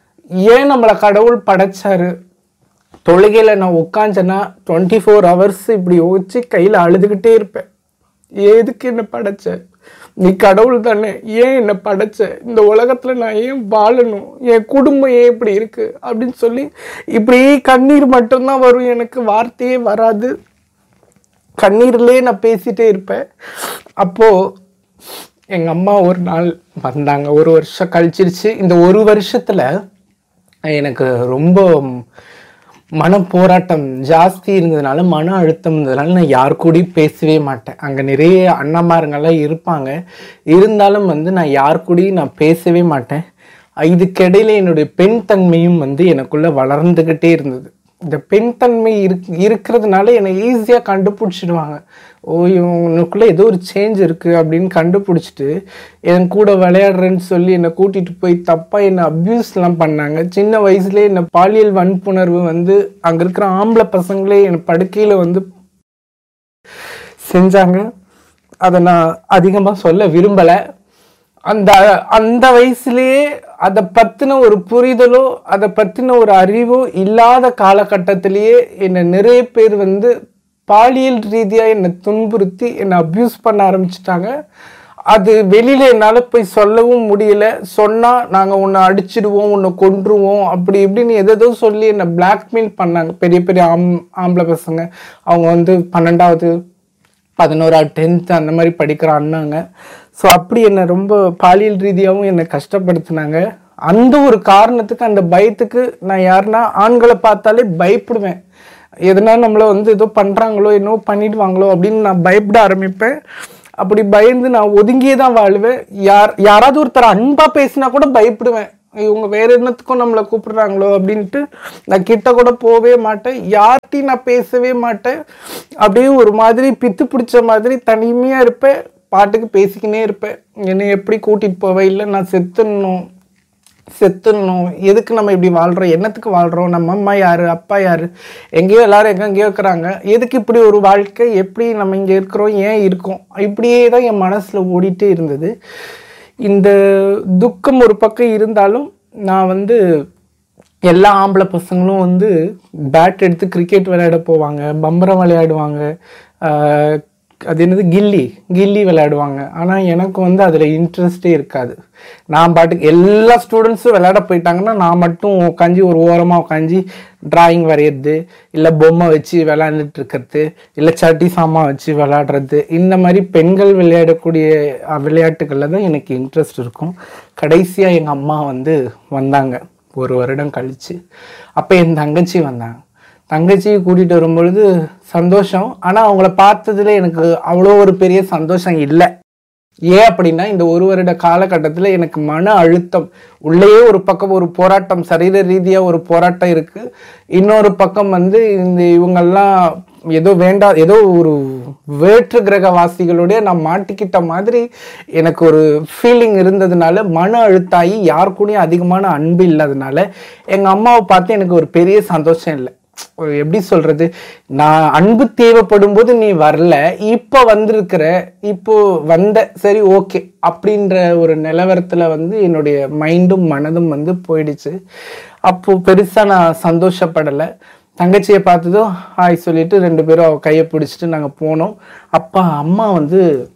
ஏன் நம்மளை கடவுள் படைச்சாரு தொழுகையில் நான் உட்காந்தேன்னா டுவெண்ட்டி ஃபோர் ஹவர்ஸ் இப்படி வச்சு கையில் அழுதுகிட்டே இருப்பேன் எதுக்கு என்ன படைச்ச நீ கடவுள் தானே ஏன் என்ன படைச்ச இந்த உலகத்துல நான் ஏன் வாழணும் என் குடும்பம் ஏன் இப்படி இருக்கு அப்படின்னு சொல்லி இப்படி கண்ணீர் மட்டும்தான் வரும் எனக்கு வார்த்தையே வராது கண்ணீர்லயே நான் பேசிட்டே இருப்பேன் அப்போ எங்க அம்மா ஒரு நாள் வந்தாங்க ஒரு வருஷம் கழிச்சிருச்சு இந்த ஒரு வருஷத்துல எனக்கு ரொம்ப மன போராட்டம் ஜாஸ்தி இருந்ததுனால மன அழுத்தம் இருந்ததுனால நான் யார் கூடயும் பேசவே மாட்டேன் அங்கே நிறைய அண்ணாமாருங்கெல்லாம் இருப்பாங்க இருந்தாலும் வந்து நான் யார் கூடயும் நான் பேசவே மாட்டேன் இதுக்கிடையில என்னுடைய பெண் தன்மையும் வந்து எனக்குள்ள வளர்ந்துக்கிட்டே இருந்தது இந்த பெண் தன்மை இருக் இருக்கிறதுனால என்னை ஈஸியாக கண்டுபிடிச்சிடுவாங்க ஓ இவனுக்குள்ள ஏதோ ஒரு சேஞ்ச் இருக்கு அப்படின்னு கண்டுபிடிச்சிட்டு என் கூட விளையாடுறேன்னு சொல்லி என்னை கூட்டிட்டு போய் தப்பா என்னை அப்யூஸ்லாம் பண்ணாங்க சின்ன வயசுலேயே என்னை பாலியல் வன்புணர்வு வந்து அங்க இருக்கிற ஆம்பளை பசங்களே என் படுக்கையில வந்து செஞ்சாங்க அதை நான் அதிகமாக சொல்ல விரும்பலை அந்த அந்த வயசுலயே அதை பத்தின ஒரு புரிதலோ அதை பத்தின ஒரு அறிவோ இல்லாத காலகட்டத்திலேயே என்னை நிறைய பேர் வந்து பாலியல் ரீதியா என்னை துன்புறுத்தி என்னை அப்யூஸ் பண்ண ஆரம்பிச்சிட்டாங்க அது வெளியில என்னால போய் சொல்லவும் முடியல சொன்னா நாங்க உன்னை அடிச்சிடுவோம் உன்னை கொன்றுவோம் அப்படி இப்படின்னு எதோ சொல்லி என்னை பிளாக்மெயில் பண்ணாங்க பெரிய பெரிய ஆம் ஆம்பளை பசங்க அவங்க வந்து பன்னெண்டாவது பதினோரா டென்த் அந்த மாதிரி படிக்கிற அண்ணாங்க ஸோ அப்படி என்னை ரொம்ப பாலியல் ரீதியாகவும் என்னை கஷ்டப்படுத்தினாங்க அந்த ஒரு காரணத்துக்கு அந்த பயத்துக்கு நான் யாருன்னா ஆண்களை பார்த்தாலே பயப்படுவேன் எதனா நம்மளை வந்து ஏதோ பண்ணுறாங்களோ என்னவோ பண்ணிடுவாங்களோ அப்படின்னு நான் பயப்பட ஆரம்பிப்பேன் அப்படி பயந்து நான் ஒதுங்கியே தான் வாழ்வேன் யார் யாராவது ஒருத்தர் அன்பா பேசினா கூட பயப்படுவேன் இவங்க வேற என்னத்துக்கும் நம்மளை கூப்பிடுறாங்களோ அப்படின்ட்டு நான் கிட்ட கூட போவே மாட்டேன் யார்கிட்டையும் நான் பேசவே மாட்டேன் அப்படியே ஒரு மாதிரி பித்து பிடிச்ச மாதிரி தனிமையா இருப்பேன் பாட்டுக்கு பேசிக்கினே இருப்பேன் என்னை எப்படி கூட்டிட்டு போவேன் இல்லை நான் செத்துடணும் செத்துடணும் எதுக்கு நம்ம இப்படி வாழ்றோம் என்னத்துக்கு வாழ்றோம் நம்ம அம்மா யாரு அப்பா யாரு எங்கேயோ எல்லாரும் எங்கெங்கேயோ இருக்கிறாங்க எதுக்கு இப்படி ஒரு வாழ்க்கை எப்படி நம்ம இங்கே இருக்கிறோம் ஏன் இருக்கோம் இப்படியே தான் என் மனசில் ஓடிட்டே இருந்தது இந்த துக்கம் ஒரு பக்கம் இருந்தாலும் நான் வந்து எல்லா ஆம்பளை பசங்களும் வந்து பேட் எடுத்து கிரிக்கெட் விளையாட போவாங்க பம்பரம் விளையாடுவாங்க ஆஹ் அது என்னது கில்லி கில்லி விளையாடுவாங்க ஆனால் எனக்கு வந்து அதில் இன்ட்ரெஸ்டே இருக்காது நான் பாட்டுக்கு எல்லா ஸ்டூடெண்ட்ஸும் விளையாட போயிட்டாங்கன்னா நான் மட்டும் உட்காந்து ஒரு ஓரமாக உட்காந்து டிராயிங் வரைகிறது இல்லை பொம்மை வச்சு விளையாண்டுட்டு இருக்கிறது இல்லை சட்டி சாமான் வச்சு விளையாடுறது இந்த மாதிரி பெண்கள் விளையாடக்கூடிய அஹ், விளையாட்டுகளில் தான் எனக்கு இன்ட்ரெஸ்ட் இருக்கும் கடைசியாக எங்கள் அம்மா வந்து வந்தாங்க ஒரு வருடம் கழிச்சு அப்போ என் தங்கச்சி வந்தாங்க தங்கச்சியை கூட்டிகிட்டு வரும்பொழுது சந்தோஷம் ஆனால் அவங்கள பார்த்ததுல எனக்கு அவ்வளோ ஒரு பெரிய சந்தோஷம் இல்லை ஏன் அப்படின்னா இந்த ஒரு வருட காலகட்டத்தில் எனக்கு மன அழுத்தம் உள்ளேயே ஒரு பக்கம் ஒரு போராட்டம் சரீர ரீதியாக ஒரு போராட்டம் இருக்கு இன்னொரு பக்கம் வந்து இந்த இவங்கெல்லாம் ஏதோ வேண்டா ஏதோ ஒரு வேற்று கிரகவாசிகளோட நான் மாட்டிக்கிட்ட மாதிரி எனக்கு ஒரு ஃபீலிங் இருந்ததுனால மன அழுத்தாகி யார் கூடயும் அதிகமான அன்பு இல்லாதனால எங்கள் அம்மாவை பார்த்து எனக்கு ஒரு பெரிய சந்தோஷம் இல்லை ஒரு எப்படி சொல்றது நான் அன்பு தேவைப்படும் போது நீ வரல இப்போ வந்திருக்கிற இப்போ வந்த சரி ஓகே அப்படின்ற ஒரு நிலவரத்துல வந்து என்னுடைய மைண்டும் மனதும் வந்து போயிடுச்சு அப்போ பெருசா நான் சந்தோஷப்படலை தங்கச்சியை பார்த்ததும் ஹாய் சொல்லிட்டு ரெண்டு பேரும் அவ கையை பிடிச்சிட்டு நாங்கள் போனோம் அப்பா அம்மா வந்து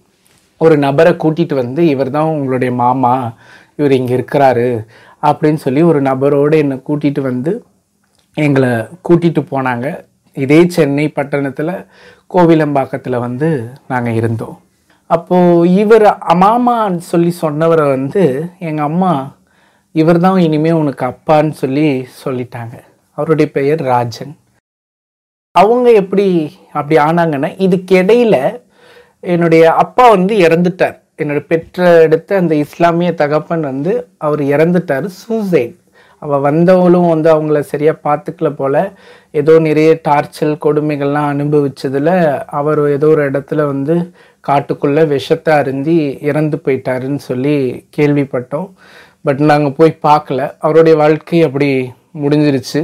ஒரு நபரை கூட்டிட்டு வந்து இவர் தான் உங்களுடைய மாமா இவர் இங்கே இருக்கிறாரு அப்படின்னு சொல்லி ஒரு நபரோடு என்னை கூட்டிட்டு வந்து எங்களை கூட்டிட்டு போனாங்க இதே சென்னை பட்டணத்தில் கோவிலம்பாக்கத்தில் வந்து நாங்கள் இருந்தோம் அப்போது இவர் மாமான்னு சொல்லி சொன்னவரை வந்து எங்கள் அம்மா இவர் தான் இனிமேல் உனக்கு அப்பான்னு சொல்லி சொல்லிட்டாங்க அவருடைய பெயர் ராஜன் அவங்க எப்படி அப்படி ஆனாங்கன்னா இதுக்கு இடையில என்னுடைய அப்பா வந்து இறந்துட்டார் என்னோட பெற்ற எடுத்த அந்த இஸ்லாமிய தகப்பன் வந்து அவர் இறந்துட்டார் சூசைட் அவள் வந்தவங்களும் வந்து அவங்கள சரியாக பார்த்துக்கல போல ஏதோ நிறைய டார்ச்சல் கொடுமைகள்லாம் அனுபவிச்சதுல அவர் ஏதோ ஒரு இடத்துல வந்து காட்டுக்குள்ள விஷத்தை அருந்தி இறந்து போயிட்டாருன்னு சொல்லி கேள்விப்பட்டோம் பட் நாங்கள் போய் பார்க்கல அவருடைய வாழ்க்கை அப்படி முடிஞ்சிருச்சு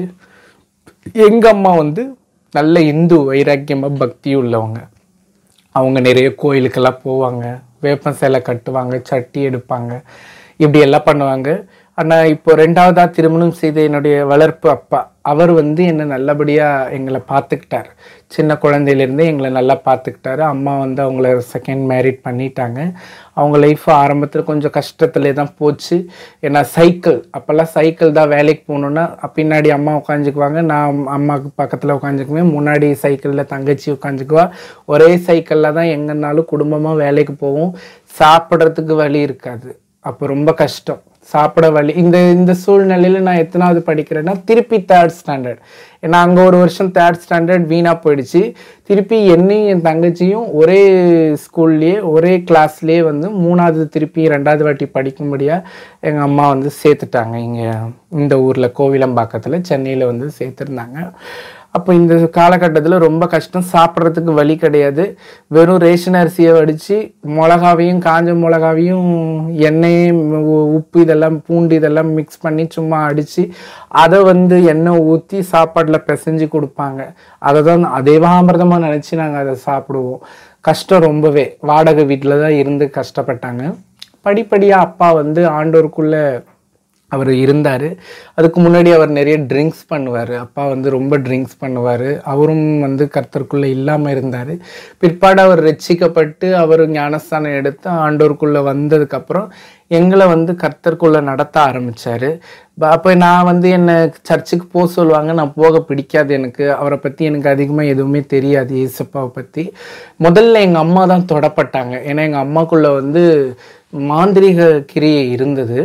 எங்க அம்மா வந்து நல்ல இந்து வைராக்கியமா பக்தி உள்ளவங்க அவங்க நிறைய கோயிலுக்கெல்லாம் போவாங்க வேப்பம் சேலை கட்டுவாங்க சட்டி எடுப்பாங்க இப்படி எல்லாம் பண்ணுவாங்க ஆனால் இப்போ ரெண்டாவதா திருமணம் செய்த என்னுடைய வளர்ப்பு அப்பா அவர் வந்து என்னை நல்லபடியாக எங்களை பார்த்துக்கிட்டார் சின்ன குழந்தையிலேருந்தே எங்களை நல்லா பார்த்துக்கிட்டாரு அம்மா வந்து அவங்கள செகண்ட் மேரிட் பண்ணிட்டாங்க அவங்க லைஃப் ஆரம்பத்தில் கொஞ்சம் கஷ்டத்துலேயே தான் போச்சு ஏன்னா சைக்கிள் அப்போல்லாம் சைக்கிள் தான் வேலைக்கு போகணுன்னா பின்னாடி அம்மா உட்காந்துக்குவாங்க நான் அம்மாவுக்கு பக்கத்தில் உட்காந்துக்குவேன் முன்னாடி சைக்கிளில் தங்கச்சி உட்காந்துக்குவா ஒரே சைக்கிளில் தான் எங்கேனாலும் குடும்பமாக வேலைக்கு போவோம் சாப்பிட்றதுக்கு வழி இருக்காது அப்போ ரொம்ப கஷ்டம் சாப்பிட வழி இந்த இந்த சூழ்நிலையில நான் எத்தனாவது படிக்கிறேன்னா திருப்பி தேர்ட் ஸ்டாண்டர்ட் ஏன்னா அங்கே ஒரு வருஷம் தேர்ட் ஸ்டாண்டர்ட் வீணாக போயிடுச்சு திருப்பி என்னையும் என் தங்கச்சியும் ஒரே ஸ்கூல்லேயே ஒரே கிளாஸ்லேயே வந்து மூணாவது திருப்பி ரெண்டாவது வாட்டி படிக்கும்படியாக எங்கள் அம்மா வந்து சேர்த்துட்டாங்க இங்கே இந்த ஊரில் கோவிலம்பாக்கத்தில் சென்னையில் வந்து சேர்த்துருந்தாங்க அப்போ இந்த காலகட்டத்தில் ரொம்ப கஷ்டம் சாப்பிட்றதுக்கு வழி கிடையாது வெறும் ரேஷன் அரிசியை வடித்து மிளகாவையும் காஞ்ச மிளகாவையும் எண்ணெய் உ- உப்பு இதெல்லாம் பூண்டு இதெல்லாம் மிக்ஸ் பண்ணி சும்மா அடித்து அதை வந்து எண்ணெய் ஊற்றி சாப்பாட்டில் பிசைஞ்சு கொடுப்பாங்க அதை தான் தேவாமிர்தமாக நினச்சி நாங்கள் அதை சாப்பிடுவோம் கஷ்டம் ரொம்பவே வாடகை வீட்டில் தான் இருந்து கஷ்டப்பட்டாங்க படிப்படியாக அப்பா வந்து ஆண்டோருக்குள்ளே அவர் இருந்தார் அதுக்கு முன்னாடி அவர் நிறைய ட்ரிங்க்ஸ் பண்ணுவார் அப்பா வந்து ரொம்ப ட்ரிங்க்ஸ் பண்ணுவார் அவரும் வந்து கர்த்தருக்குள்ளே இல்லாமல் இருந்தார் பிற்பாடு அவர் ரட்சிக்கப்பட்டு அவர் ஞானஸ்தானம் எடுத்து ஆண்டோருக்குள்ளே வந்ததுக்கப்புறம் எங்களை வந்து கர்த்தருக்குள்ளே நடத்த ஆரம்பித்தார் அப்போ நான் வந்து என்னை சர்ச்சுக்கு போக சொல்லுவாங்க நான் போக பிடிக்காது எனக்கு அவரை பற்றி எனக்கு அதிகமாக எதுவுமே தெரியாது ஏசப்பாவை பற்றி முதல்ல எங்கள் அம்மா தான் தொடப்பட்டாங்க ஏன்னா எங்கள் அம்மாக்குள்ளே வந்து மாந்திரீக கிரியை இருந்தது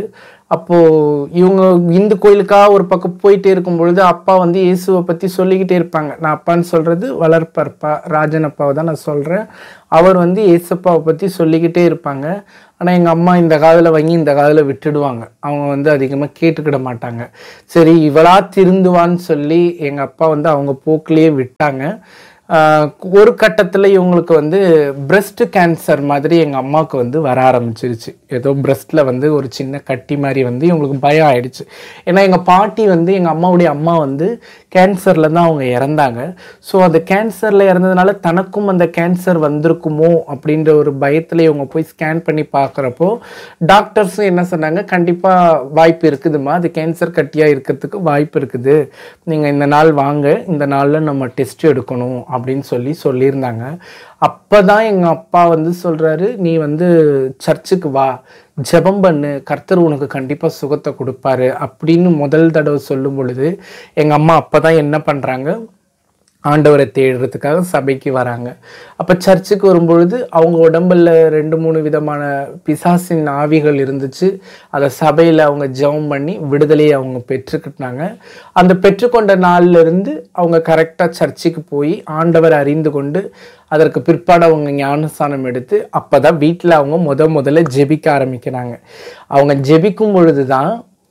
அப்போது இவங்க இந்து கோயிலுக்காக ஒரு பக்கம் போயிட்டே இருக்கும் பொழுது அப்பா வந்து இயேசுவை பற்றி சொல்லிக்கிட்டே இருப்பாங்க நான் அப்பான்னு சொல்கிறது வளர்ப்பப்பா ராஜன் அப்பாவை தான் நான் சொல்கிறேன் அவர் வந்து ஏசப்பாவை பற்றி சொல்லிக்கிட்டே இருப்பாங்க ஆனால் எங்கள் அம்மா இந்த காதில் வாங்கி இந்த காதில் விட்டுடுவாங்க அவங்க வந்து அதிகமாக கேட்டுக்கிட மாட்டாங்க சரி இவளா திருந்துவான்னு சொல்லி எங்கள் அப்பா வந்து அவங்க போக்கிலேயே விட்டாங்க ஆஹ் ஒரு கட்டத்தில் இவங்களுக்கு வந்து பிரஸ்ட் கேன்சர் மாதிரி எங்கள் அம்மாவுக்கு வந்து வர ஆரம்பிச்சிருச்சு ஏதோ பிரஸ்ட்டில் வந்து ஒரு சின்ன கட்டி மாதிரி வந்து இவங்களுக்கு பயம் ஆயிடுச்சு ஏன்னா எங்கள் பாட்டி வந்து எங்கள் அம்மாவுடைய அம்மா வந்து கேன்சரில் தான் அவங்க இறந்தாங்க ஸோ அந்த கேன்சரில் இறந்ததுனால தனக்கும் அந்த கேன்சர் வந்திருக்குமோ அப்படின்ற ஒரு பயத்தில் இவங்க போய் ஸ்கேன் பண்ணி பார்க்குறப்போ டாக்டர்ஸும் என்ன சொன்னாங்க கண்டிப்பாக வாய்ப்பு இருக்குதுமா அது கேன்சர் கட்டியாக இருக்கிறதுக்கு வாய்ப்பு இருக்குது நீங்கள் இந்த நாள் வாங்க இந்த நாளில் நம்ம டெஸ்ட் எடுக்கணும் அப்படின்னு சொல்லி சொல்லியிருந்தாங்க அப்போ தான் எங்கள் அப்பா வந்து சொல்கிறாரு நீ வந்து சர்ச்சுக்கு வா ஜெபம் பண்ணு கர்த்தர் உனக்கு கண்டிப்பாக சுகத்தை கொடுப்பாரு அப்படின்னு முதல் தடவை சொல்லும் பொழுது எங்கள் அம்மா அப்போ தான் என்ன பண்ணுறாங்க ஆண்டவரை தேடுறதுக்காக சபைக்கு வராங்க அப்போ சர்ச்சுக்கு வரும்பொழுது அவங்க உடம்புல ரெண்டு மூணு விதமான பிசாசின் ஆவிகள் இருந்துச்சு அதை சபையில் அவங்க ஜெபம் பண்ணி விடுதலையை அவங்க பெற்றுக்கிட்டாங்க அந்த பெற்றுக்கொண்ட நாள்ல இருந்து அவங்க கரெக்டாக சர்ச்சுக்கு போய் ஆண்டவரை அறிந்து கொண்டு அதற்கு பிற்பாடு அவங்க ஞானஸ்தானம் எடுத்து அப்போ தான் வீட்டில் அவங்க முத முதல்ல ஜெபிக்க ஆரம்பிக்கிறாங்க அவங்க ஜெபிக்கும் பொழுது தான்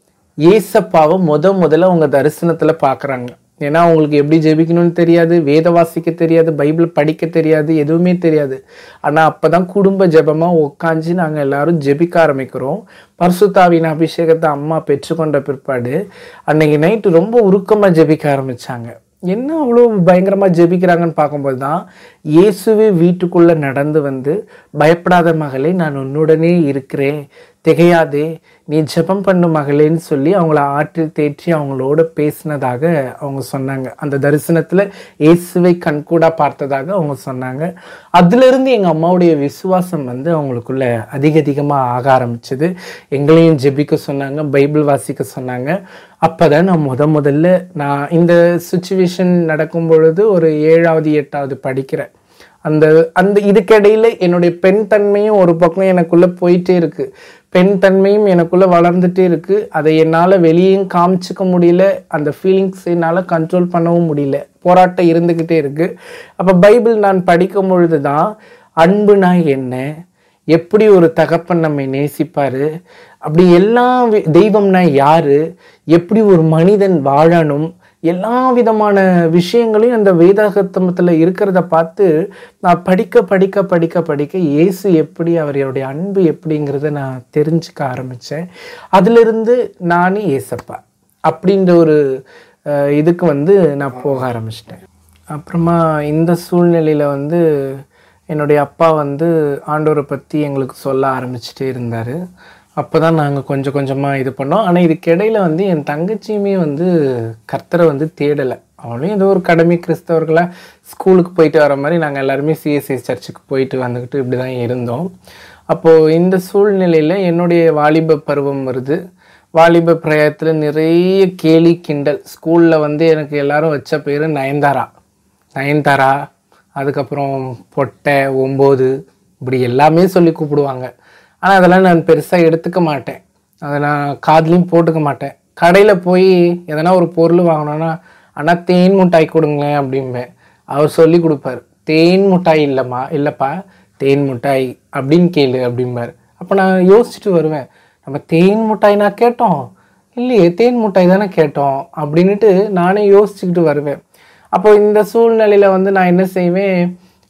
ஏசப்பாவை முத முதல்ல அவங்க தரிசனத்தில் பார்க்குறாங்க ஏன்னா அவங்களுக்கு எப்படி ஜெபிக்கணும்னு தெரியாது வேத வாசிக்க தெரியாது பைபிள் படிக்க தெரியாது எதுவுமே தெரியாது ஆனால் அப்போ தான் குடும்ப ஜெபமாக உட்காந்து நாங்கள் எல்லாரும் ஜெபிக்க ஆரம்பிக்கிறோம் பரிசுத்தாவின் அபிஷேகத்தை அம்மா பெற்றுக்கொண்ட பிற்பாடு அன்னைக்கு நைட்டு ரொம்ப உருக்கமாக ஜெபிக்க ஆரம்பிச்சாங்க என்ன அவ்வளோ பயங்கரமாக ஜெபிக்கிறாங்கன்னு பார்க்கும்போது தான் இயேசுவே வீட்டுக்குள்ளே நடந்து வந்து பயப்படாத மகளே நான் உன்னுடனே இருக்கிறேன் திகையாதே நீ ஜெபம் பண்ணு மகளேன்னு சொல்லி அவங்கள ஆற்றி தேற்றி அவங்களோட பேசினதாக அவங்க சொன்னாங்க அந்த தரிசனத்தில் இயேசுவை கண்கூடா பார்த்ததாக அவங்க சொன்னாங்க அதிலிருந்து எங்கள் அம்மாவுடைய விசுவாசம் வந்து அவங்களுக்குள்ள அதிக அதிகமாக ஆக ஆரம்பிச்சது எங்களையும் ஜெபிக்க சொன்னாங்க பைபிள் வாசிக்க சொன்னாங்க அப்போ தான் நான் முத முதல்ல நான் இந்த சுச்சுவேஷன் நடக்கும் பொழுது ஒரு ஏழாவது எட்டாவது படிக்கிறேன் அந்த அந்த இதுக்கிடையில என்னுடைய பெண் தன்மையும் ஒரு பக்கம் எனக்குள்ள போயிட்டே இருக்கு பெண் தன்மையும் எனக்குள்ள வளர்ந்துட்டே இருக்கு அதை என்னால் வெளியும் காமிச்சிக்க முடியல அந்த ஃபீலிங்ஸ் என்னால் கண்ட்ரோல் பண்ணவும் முடியல போராட்டம் இருந்துக்கிட்டே இருக்கு அப்போ பைபிள் நான் படிக்கும் பொழுது தான் அன்புனா என்ன எப்படி ஒரு தகப்பன் நம்மை நேசிப்பாரு அப்படி எல்லா வி- தெய்வம்னா யாரு எப்படி ஒரு மனிதன் வாழணும் எல்லா விதமான விஷயங்களையும் அந்த வேதாகத்தமத்தில் இருக்கிறத பார்த்து நான் படிக்க படிக்க படிக்க படிக்க இயேசு எப்படி அவருடைய அன்பு எப்படிங்கிறத நான் தெரிஞ்சுக்க ஆரம்பித்தேன் அதிலிருந்து நானே ஏசப்பா அப்படின்ற ஒரு அஹ், இதுக்கு வந்து நான் போக ஆரம்பிச்சிட்டேன் அப்புறமா இந்த சூழ்நிலையில் வந்து என்னுடைய அப்பா வந்து ஆண்டவரை பற்றி எங்களுக்கு சொல்ல ஆரம்பிச்சிட்டே இருந்தார் அப்போ தான் நாங்கள் கொஞ்சம் கொஞ்சமாக இது பண்ணோம் ஆனால் இதுக்கிடையில் வந்து என் தங்கச்சியுமே வந்து கர்த்தரை வந்து தேடலை அவளும் ஏதோ ஒரு கடமை கிறிஸ்தவர்களாக ஸ்கூலுக்கு போயிட்டு வர மாதிரி நாங்கள் எல்லாருமே சிஎஸ்ஐ சர்ச்சுக்கு போயிட்டு வந்துக்கிட்டு இப்படி தான் இருந்தோம் அப்போது இந்த சூழ்நிலையில் என்னுடைய வாலிப பருவம் வருது வாலிப பிரயத்தில் நிறைய கேலி கிண்டல் ஸ்கூலில் வந்து எனக்கு எல்லாரும் வச்ச பேர் நயன்தாரா நயன்தாரா அதுக்கப்புறம் பொட்டை ஒம்பது இப்படி எல்லாமே சொல்லி கூப்பிடுவாங்க ஆனால் அதெல்லாம் நான் பெருசாக எடுத்துக்க மாட்டேன் அதை நான் காதுலையும் போட்டுக்க மாட்டேன் கடையில் போய் எதனா ஒரு பொருள் வாங்கினோன்னா அண்ணா தேன் மிட்டாய் கொடுங்களேன் அப்படிம்பேன் அவர் சொல்லி கொடுப்பாரு தேன் மிட்டாய் இல்லைம்மா இல்லைப்பா தேன் மிட்டாய் அப்படின்னு கேளு அப்படிம்பார் அப்போ நான் யோசிச்சுட்டு வருவேன் நம்ம தேன் மிட்டாய் நான் கேட்டோம் இல்லையே தேன் மிட்டாய் தானே கேட்டோம் அப்படின்னுட்டு நானே யோசிச்சுக்கிட்டு வருவேன் அப்போ இந்த சூழ்நிலையில் வந்து நான் என்ன செய்வேன்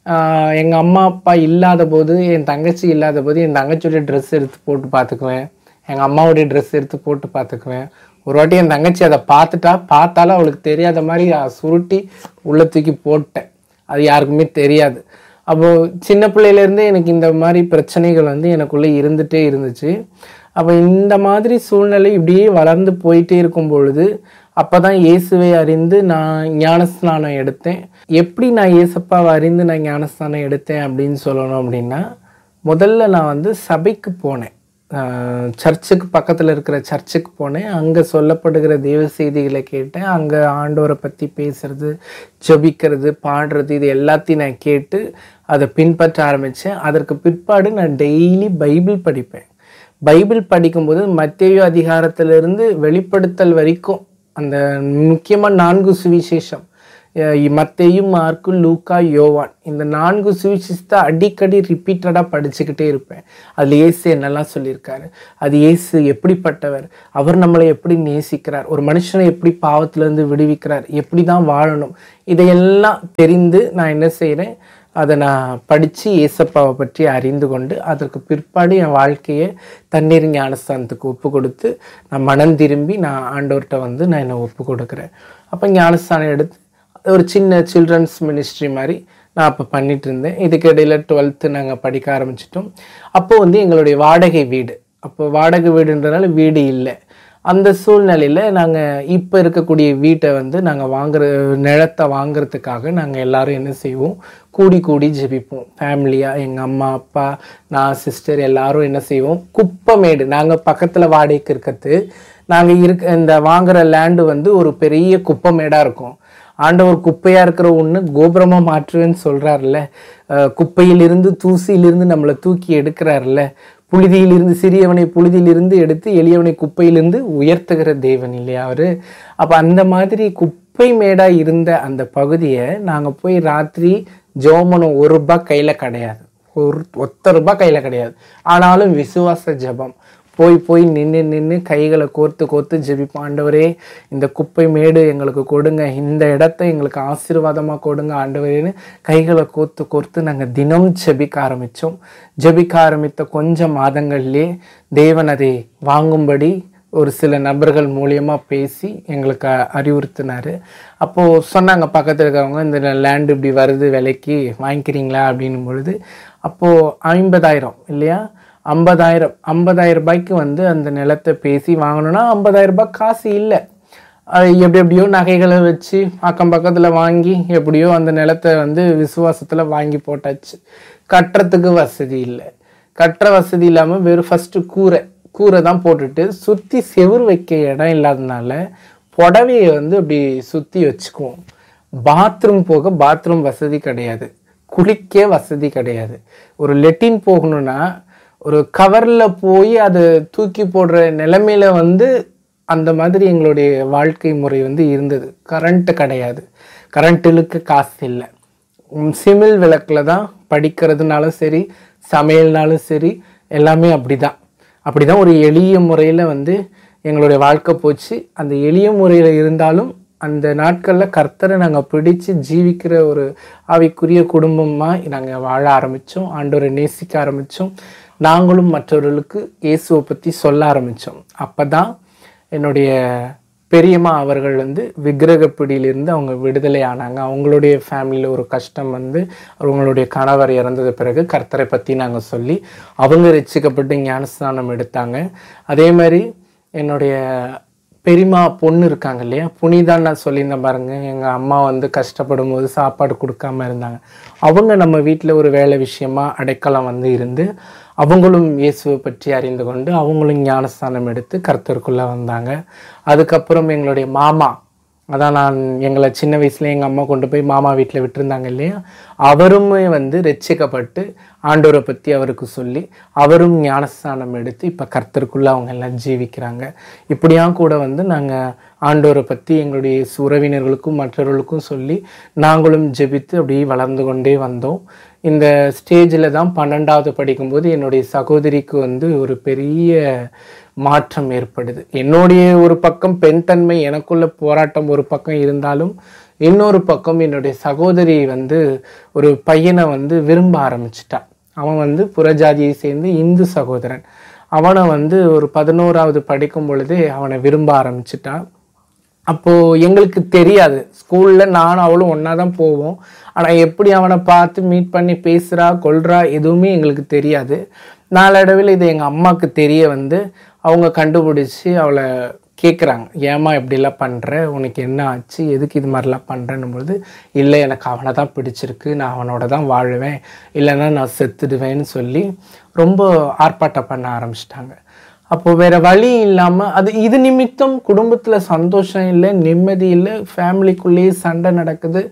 எங்கள் அம்மா அப்பா இல்லாத போது என் தங்கச்சி இல்லாத போது என் தங்கச்சியோட ட்ரெஸ் எடுத்து போட்டு பார்த்துக்குவேன் எங்கள் அம்மாவுடைய ட்ரெஸ் எடுத்து போட்டு பார்த்துக்குவேன் ஒரு வாட்டி என் தங்கச்சி அதை பார்த்துட்டா பார்த்தாலும் அவளுக்கு தெரியாத மாதிரி அஹ், சுருட்டி உள்ள தூக்கி போட்டேன் அது யாருக்குமே தெரியாது அப்போது சின்ன பிள்ளையிலேருந்தே எனக்கு இந்த மாதிரி பிரச்சனைகள் வந்து எனக்குள்ளே இருந்துகிட்டே இருந்துச்சு அப்போ இந்த மாதிரி சூழ்நிலை இப்படியே வளர்ந்து போயிட்டே இருக்கும் பொழுது அப்போ தான் இயேசுவை அறிந்து நான் ஞானஸ்நானம் எடுத்தேன் எப்படி நான் இயேசப்பாவை அறிந்து நான் ஞானஸ்நானம் எடுத்தேன் அப்படின்னு சொல்லணும் அப்படின்னா முதல்ல நான் வந்து சபைக்கு போனேன் ஆஹ் சர்ச்சுக்கு பக்கத்தில் இருக்கிற சர்ச்சுக்கு போனேன் அங்கே சொல்லப்படுகிற தெய்வ செய்திகளை கேட்டேன் அங்கே ஆண்டவரை பற்றி பேசுறது ஜெபிக்கிறது பாடுறது இது எல்லாத்தையும் நான் கேட்டு அதை பின்பற்ற ஆரம்பித்தேன் அதற்கு பிற்பாடு நான் டெய்லி பைபிள் படிப்பேன் பைபிள் படிக்கும்போது மத்தேயு அதிகாரத்திலிருந்து வெளிப்படுத்தல் வரைக்கும் அந்த முக்கியமாக நான்கு சுவிசேஷம் அஹ் மத்தேயு மார்க்கு லூக்கா யோவான் இந்த நான்கு சுவிசேஷத்தை அடிக்கடி ரிப்பீட்டடாக படிச்சுக்கிட்டே இருப்பேன் அதில் இயேசு என்னெல்லாம் சொல்லியிருக்காரு அது இயேசு எப்படிப்பட்டவர் அவர் நம்மளை எப்படி நேசிக்கிறார் ஒரு மனுஷனை எப்படி பாவத்திலேருந்து விடுவிக்கிறார் எப்படி தான் வாழணும் இதையெல்லாம் தெரிந்து நான் என்ன செய்கிறேன் அதை நான் படித்து ஏசப்பாவை பற்றி அறிந்து கொண்டு அதற்கு பிற்பாடு என் வாழ்க்கையை தண்ணீர் ஞானஸ்தானத்துக்கு ஒப்பு கொடுத்து நான் மனம் திரும்பி நான் ஆண்டவர்கிட்ட வந்து நான் என்னை ஒப்பு கொடுக்குறேன் அப்போ ஞானஸ்தானம் எடுத்து ஒரு சின்ன சில்ட்ரன்ஸ் மினிஸ்ட்ரி மாதிரி நான் அப்போ பண்ணிட்டு இருந்தேன் இதுக்கு இடையில டுவெல்த்து நாங்கள் படிக்க ஆரம்பிச்சிட்டோம் அப்போ வந்து எங்களுடைய வாடகை வீடு அப்போ வாடகை வீடுன்றனால வீடு இல்லை அந்த சூழ்நிலையில் நாங்கள் இப்போ இருக்கக்கூடிய வீட்டை வந்து நாங்கள் வாங்குற நிலத்தை வாங்குறதுக்காக நாங்கள் எல்லாரும் என்ன செய்வோம் கூடி கூடி ஜெபிப்போம் ஃபேமிலியாக எங்கள் அம்மா அப்பா நான் சிஸ்டர் எல்லாரும் என்ன செய்வோம் குப்பமேடு நாங்கள் பக்கத்தில் வாடகைக்கு இருக்கிறது நாங்கள் இருக்க இந்த வாங்குற லேண்டு வந்து ஒரு பெரிய குப்பமேடாக இருக்கும் ஆண்டவர் குப்பையா இருக்கிற ஒன்று கோபுரமா மாற்றுவேன்னு சொல்றாருல்ல அஹ் குப்பையிலிருந்து தூசியிலிருந்து நம்மளை தூக்கி எடுக்கிறாருல்ல புழுதியிலிருந்து சிறியவனை புழுதியிலிருந்து எடுத்து எளியவனை குப்பையிலிருந்து உயர்த்துகிற தேவன் இல்லையா அவரு அப்ப அந்த மாதிரி குப்பை மேடா இருந்த அந்த பகுதியை நாங்க போய் ராத்திரி ஜோமனம் ஒரு ரூபாய் கையில கிடையாது ஒரு ஒத்த ரூபாய் கையில கிடையாது ஆனாலும் விசுவாச ஜெபம் போய் போய் நின்று நின்று கைகளை கோர்த்து கோர்த்து ஜெபிப்போம் ஆண்டவரே இந்த குப்பை மேடு எங்களுக்கு கொடுங்க இந்த இடத்த எங்களுக்கு ஆசீர்வாதமாக கொடுங்க ஆண்டவரேன்னு கைகளை கோர்த்து கோர்த்து நாங்கள் தினம் ஜெபிக்க ஆரம்பித்தோம் ஜெபிக்க ஆரம்பித்த கொஞ்ச மாதங்கள்லேயே தேவன் அதை வாங்கும்படி ஒரு சில நபர்கள் மூலியமாக பேசி எங்களுக்கு அ- அறிவுறுத்தினாரு அப்போது சொன்னாங்க பக்கத்தில் இருக்கிறவங்க இந்த லேண்ட் இப்படி வருது விலைக்கு வாங்கிக்கிறீங்களா அப்படின்னும் பொழுது அப்போது ஐம்பதாயிரம் இல்லையா ஐம்பதாயிரம் ஐம்பதாயிரம் ரூபாய்க்கு வந்து அந்த நிலத்தை பேசி வாங்கணும்னா ஐம்பதாயிரம் ரூபாய் காசு இல்லை அது எப்படி எப்படியோ நகைகளை வச்சு அக்கம் பக்கத்தில் வாங்கி எப்படியோ அந்த நிலத்தை வந்து விசுவாசத்தில் வாங்கி போட்டாச்சு கட்டுறதுக்கு வசதி இல்லை கட்டுற வசதி இல்லாமல் வெறும் ஃபஸ்ட்டு கூரை கூரை தான் போட்டுட்டு சுற்றி செவுரு வைக்க இடம் இல்லாதனால புடவையை வந்து அப்படி சுற்றி வச்சுக்குவோம் பாத்ரூம் போக பாத்ரூம் வசதி கிடையாது குளிக்க வசதி கிடையாது ஒரு லெட்டின் போகணும்னா ஒரு கவரில் போய் அதை தூக்கி போடுற நிலைமையில வந்து அந்த மாதிரி எங்களுடைய வாழ்க்கை முறை வந்து இருந்தது கரண்ட் கிடையாது கரண்ட் இழுக்க காசு இல்லை உம் சிமிழ் விளக்கில் தான் படிக்கிறதுனாலும் சரி சமையல்னாலும் சரி எல்லாமே அப்படிதான் அப்படிதான் ஒரு எளிய முறையில் வந்து எங்களுடைய வாழ்க்கை போச்சு அந்த எளிய முறையில் இருந்தாலும் அந்த நாட்களில் கர்த்தரை நாங்கள் பிடிச்சு ஜீவிக்கிற ஒரு ஆவிக்குரிய குடும்பமாக நாங்கள் வாழ ஆரம்பித்தோம் ஆண்டவரை நேசிக்க ஆரம்பித்தோம் நாங்களும் மற்றவர்களுக்கு இயேசுவை பற்றி சொல்ல ஆரம்பித்தோம் அப்போ தான் என்னுடைய பெரியம்மா அவர்கள் வந்து விக்கிரக பிடியிலிருந்து அவங்க விடுதலை ஆனாங்க அவங்களுடைய ஃபேமிலியில் ஒரு கஷ்டம் வந்து அவங்களுடைய கணவர் இறந்தது பிறகு கர்த்தரை பற்றி நாங்கள் சொல்லி அவங்க ரட்சிக்கப்பட்டு ஞானஸ்நானம் எடுத்தாங்க அதே மாதிரி என்னுடைய பெரியம்மா பொண்ணு இருக்காங்க இல்லையா புனிதான் நான் சொல்லியிருந்தேன் பாருங்க எங்கள் அம்மா வந்து கஷ்டப்படும் போது சாப்பாடு கொடுக்காம இருந்தாங்க அவங்க நம்ம வீட்டில் ஒரு வேலை விஷயமா அடைக்கலம் வந்து இருந்து அவங்களும் இயேசுவை பற்றி அறிந்து கொண்டு அவங்களும் ஞானஸ்தானம் எடுத்து கர்த்தருக்குள்ளே வந்தாங்க அதுக்கப்புறம் எங்களுடைய மாமா அதான் நான் எங்களை சின்ன வயசுல எங்கள் அம்மா கொண்டு போய் மாமா வீட்டில் விட்டுருந்தாங்க இல்லையா அவருமே வந்து ரட்சிக்கப்பட்டு ஆண்டவரை பற்றி அவருக்கு சொல்லி அவரும் ஞானஸ்தானம் எடுத்து இப்போ கர்த்தருக்குள்ளே அவங்க எல்லாம் ஜீவிக்கிறாங்க இப்படியா கூட வந்து நாங்கள் ஆண்டவரை பற்றி எங்களுடைய உறவினர்களுக்கும் மற்றவர்களுக்கும் சொல்லி நாங்களும் ஜெபித்து அப்படியே வளர்ந்து கொண்டே வந்தோம் இந்த ஸ்டேஜில் தான் பன்னெண்டாவது படிக்கும்போது என்னுடைய சகோதரிக்கு வந்து ஒரு பெரிய மாற்றம் ஏற்படுது என்னுடைய ஒரு பக்கம் பெண் தன்மை எனக்குள்ள போராட்டம் ஒரு பக்கம் இருந்தாலும் இன்னொரு பக்கம் என்னுடைய சகோதரி வந்து ஒரு பையனை வந்து விரும்ப ஆரம்பிச்சிட்டா அவன் வந்து புறஜாதியை சேர்ந்து இந்து சகோதரன் அவனை வந்து ஒரு பதினோராவது படிக்கும் பொழுதே அவனை விரும்ப ஆரம்பிச்சிட்டான் அப்போது எங்களுக்கு தெரியாது ஸ்கூலில் நானும் அவளும் ஒன்றா தான் போவோம் ஆனால் எப்படி அவனை பார்த்து மீட் பண்ணி பேசுகிறா கொல்றா எதுவுமே எங்களுக்கு தெரியாது நாளடைவில் இது எங்கள் அம்மாவுக்கு தெரிய வந்து அவங்க கண்டுபிடிச்சி அவளை கேட்குறாங்க ஏம்மா இப்படிலாம் பண்ணுற உனக்கு என்ன ஆச்சு எதுக்கு இது மாதிரிலாம் பண்ணுறேன்னும் பொழுது இல்லை எனக்கு அவனை தான் பிடிச்சிருக்கு நான் அவனோட தான் வாழுவேன் இல்லைன்னா நான் செத்துடுவேன்னு சொல்லி ரொம்ப ஆர்ப்பாட்டம் பண்ண ஆரம்பிச்சிட்டாங்க அப்போ வேற வழி இல்லாமல் அது இது நிமித்தம் குடும்பத்தில் சந்தோஷம் இல்லை நிம்மதி இல்லை ஃபேமிலிக்குள்ளேயே சண்டை நடக்குது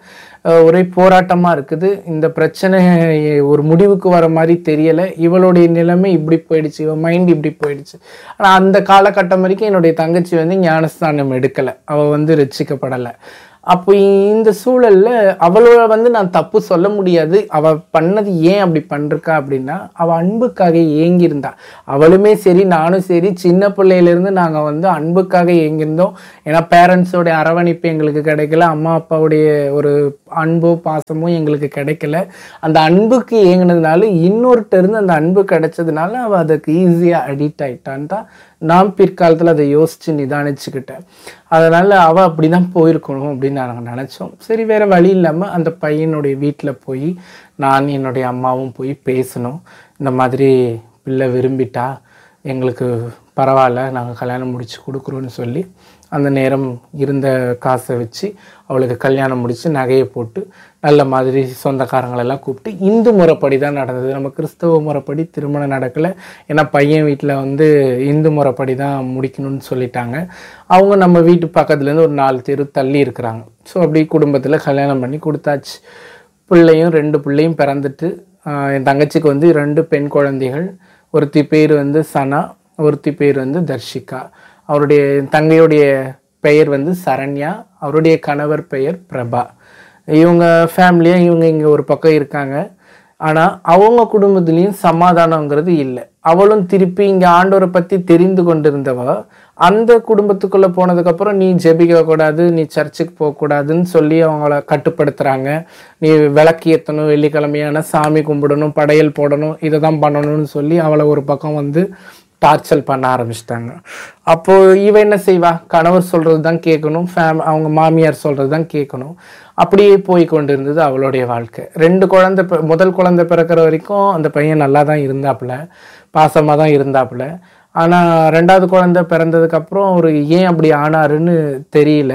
அஹ், ஒரே போராட்டமா இருக்குது இந்த பிரச்சனை ஒரு முடிவுக்கு வர மாதிரி தெரியல இவளுடைய நிலைமை இப்படி போயிடுச்சு இவ மைண்ட் இப்படி போயிடுச்சு ஆனா அந்த காலகட்டம் வரைக்கும் என்னுடைய தங்கச்சி வந்து ஞானஸ்தானம் எடுக்கல அவ வந்து ரட்சிக்கப்படலை அப்போ இந்த சூழல்ல அவளோட வந்து நான் தப்பு சொல்ல முடியாது அவ பண்ணது ஏன் அப்படி பண்றா அப்படின்னா அவ அன்புக்காக ஏங்கியிருந்தா அவளுமே சரி நானும் சரி சின்ன பிள்ளையிலேருந்து நாங்க வந்து அன்புக்காக ஏங்கியிருந்தோம் ஏன்னா பேரண்ட்ஸோட அரவணைப்பு எங்களுக்கு கிடைக்கல அம்மா அப்பாவுடைய ஒரு அன்போ பாசமோ எங்களுக்கு கிடைக்கல அந்த அன்புக்கு ஏங்கினதுனால இன்னொருத்த இருந்து அந்த அன்பு கிடைச்சதுனால அவ அதுக்கு ஈஸியா அடிக்ட் ஆயிட்டான் தான் நான் பிற்காலத்துல அதை யோசிச்சு நிதானிச்சுக்கிட்டேன் அதனால அவ அப்படிதான் போயிருக்கணும் அப்படின்னு நாங்கள் நினைச்சோம் சரி வேற வழி இல்லாம அந்த பையனுடைய வீட்டுல போய் நான் என்னுடைய அம்மாவும் போய் பேசணும் இந்த மாதிரி பிள்ளை விரும்பிட்டா எங்களுக்கு பரவாயில்ல நாங்கள் கல்யாணம் முடிச்சு கொடுக்குறோன்னு சொல்லி அந்த நேரம் இருந்த காசை வச்சு அவளுக்கு கல்யாணம் முடிச்சு நகையை போட்டு நல்ல மாதிரி சொந்தக்காரங்களெல்லாம் கூப்பிட்டு இந்து முறைப்படி தான் நடந்தது நம்ம கிறிஸ்தவ முறைப்படி திருமணம் நடக்கலை ஏன்னா பையன் வீட்டில் வந்து இந்து முறைப்படி தான் முடிக்கணும்னு சொல்லிட்டாங்க அவங்க நம்ம வீட்டு பக்கத்துலேருந்து ஒரு நாலு தெரு தள்ளி இருக்கிறாங்க ஸோ அப்படி குடும்பத்தில் கல்யாணம் பண்ணி கொடுத்தாச்சு பிள்ளையும் ரெண்டு பிள்ளையும் பிறந்துட்டு ஆஹ் என் தங்கச்சிக்கு வந்து ரெண்டு பெண் குழந்தைகள் ஒருத்தி பேர் வந்து சனா ஒருத்தி பேர் வந்து தர்ஷிகா அவருடைய என் தங்கையுடைய பெயர் வந்து சரண்யா அவருடைய கணவர் பெயர் பிரபா இவங்க ஃபேமிலியாக இவங்க இங்கே ஒரு பக்கம் இருக்காங்க ஆனால் அவங்க குடும்பத்துலேயும் சமாதானங்கிறது இல்லை அவளும் திருப்பி இங்கே ஆண்டவரை பற்றி தெரிந்து கொண்டிருந்தவ அந்த குடும்பத்துக்குள்ளே போனதுக்கப்புறம் நீ ஜெபிக்க கூடாது நீ சர்ச்சுக்கு போகக்கூடாதுன்னு சொல்லி அவங்கள கட்டுப்படுத்துகிறாங்க நீ விளக்கு ஏற்றணும் வெள்ளிக்கிழமையான சாமி கும்பிடணும் படையல் போடணும் இதை தான் பண்ணணும்னு சொல்லி அவளை ஒரு பக்கம் வந்து டார்ச்சல் பண்ண ஆரம்பிச்சிட்டாங்க அப்போ இவ என்ன செய்வா கணவர் சொல்றது தான் கேட்கணும் ஃபேம் அவங்க மாமியார் சொல்றது தான் கேட்கணும் அப்படியே போய் கொண்டு இருந்தது அவளுடைய வாழ்க்கை ரெண்டு குழந்தை பி- முதல் குழந்தை பிறக்கிற வரைக்கும் அந்த பையன் நல்லா தான் இருந்தாப்புல பாசமாக தான் இருந்தாப்புல ஆனால் ரெண்டாவது குழந்தை பிறந்ததுக்கு அப்புறம் ஒரு ஏன் அப்படி ஆனாருன்னு தெரியல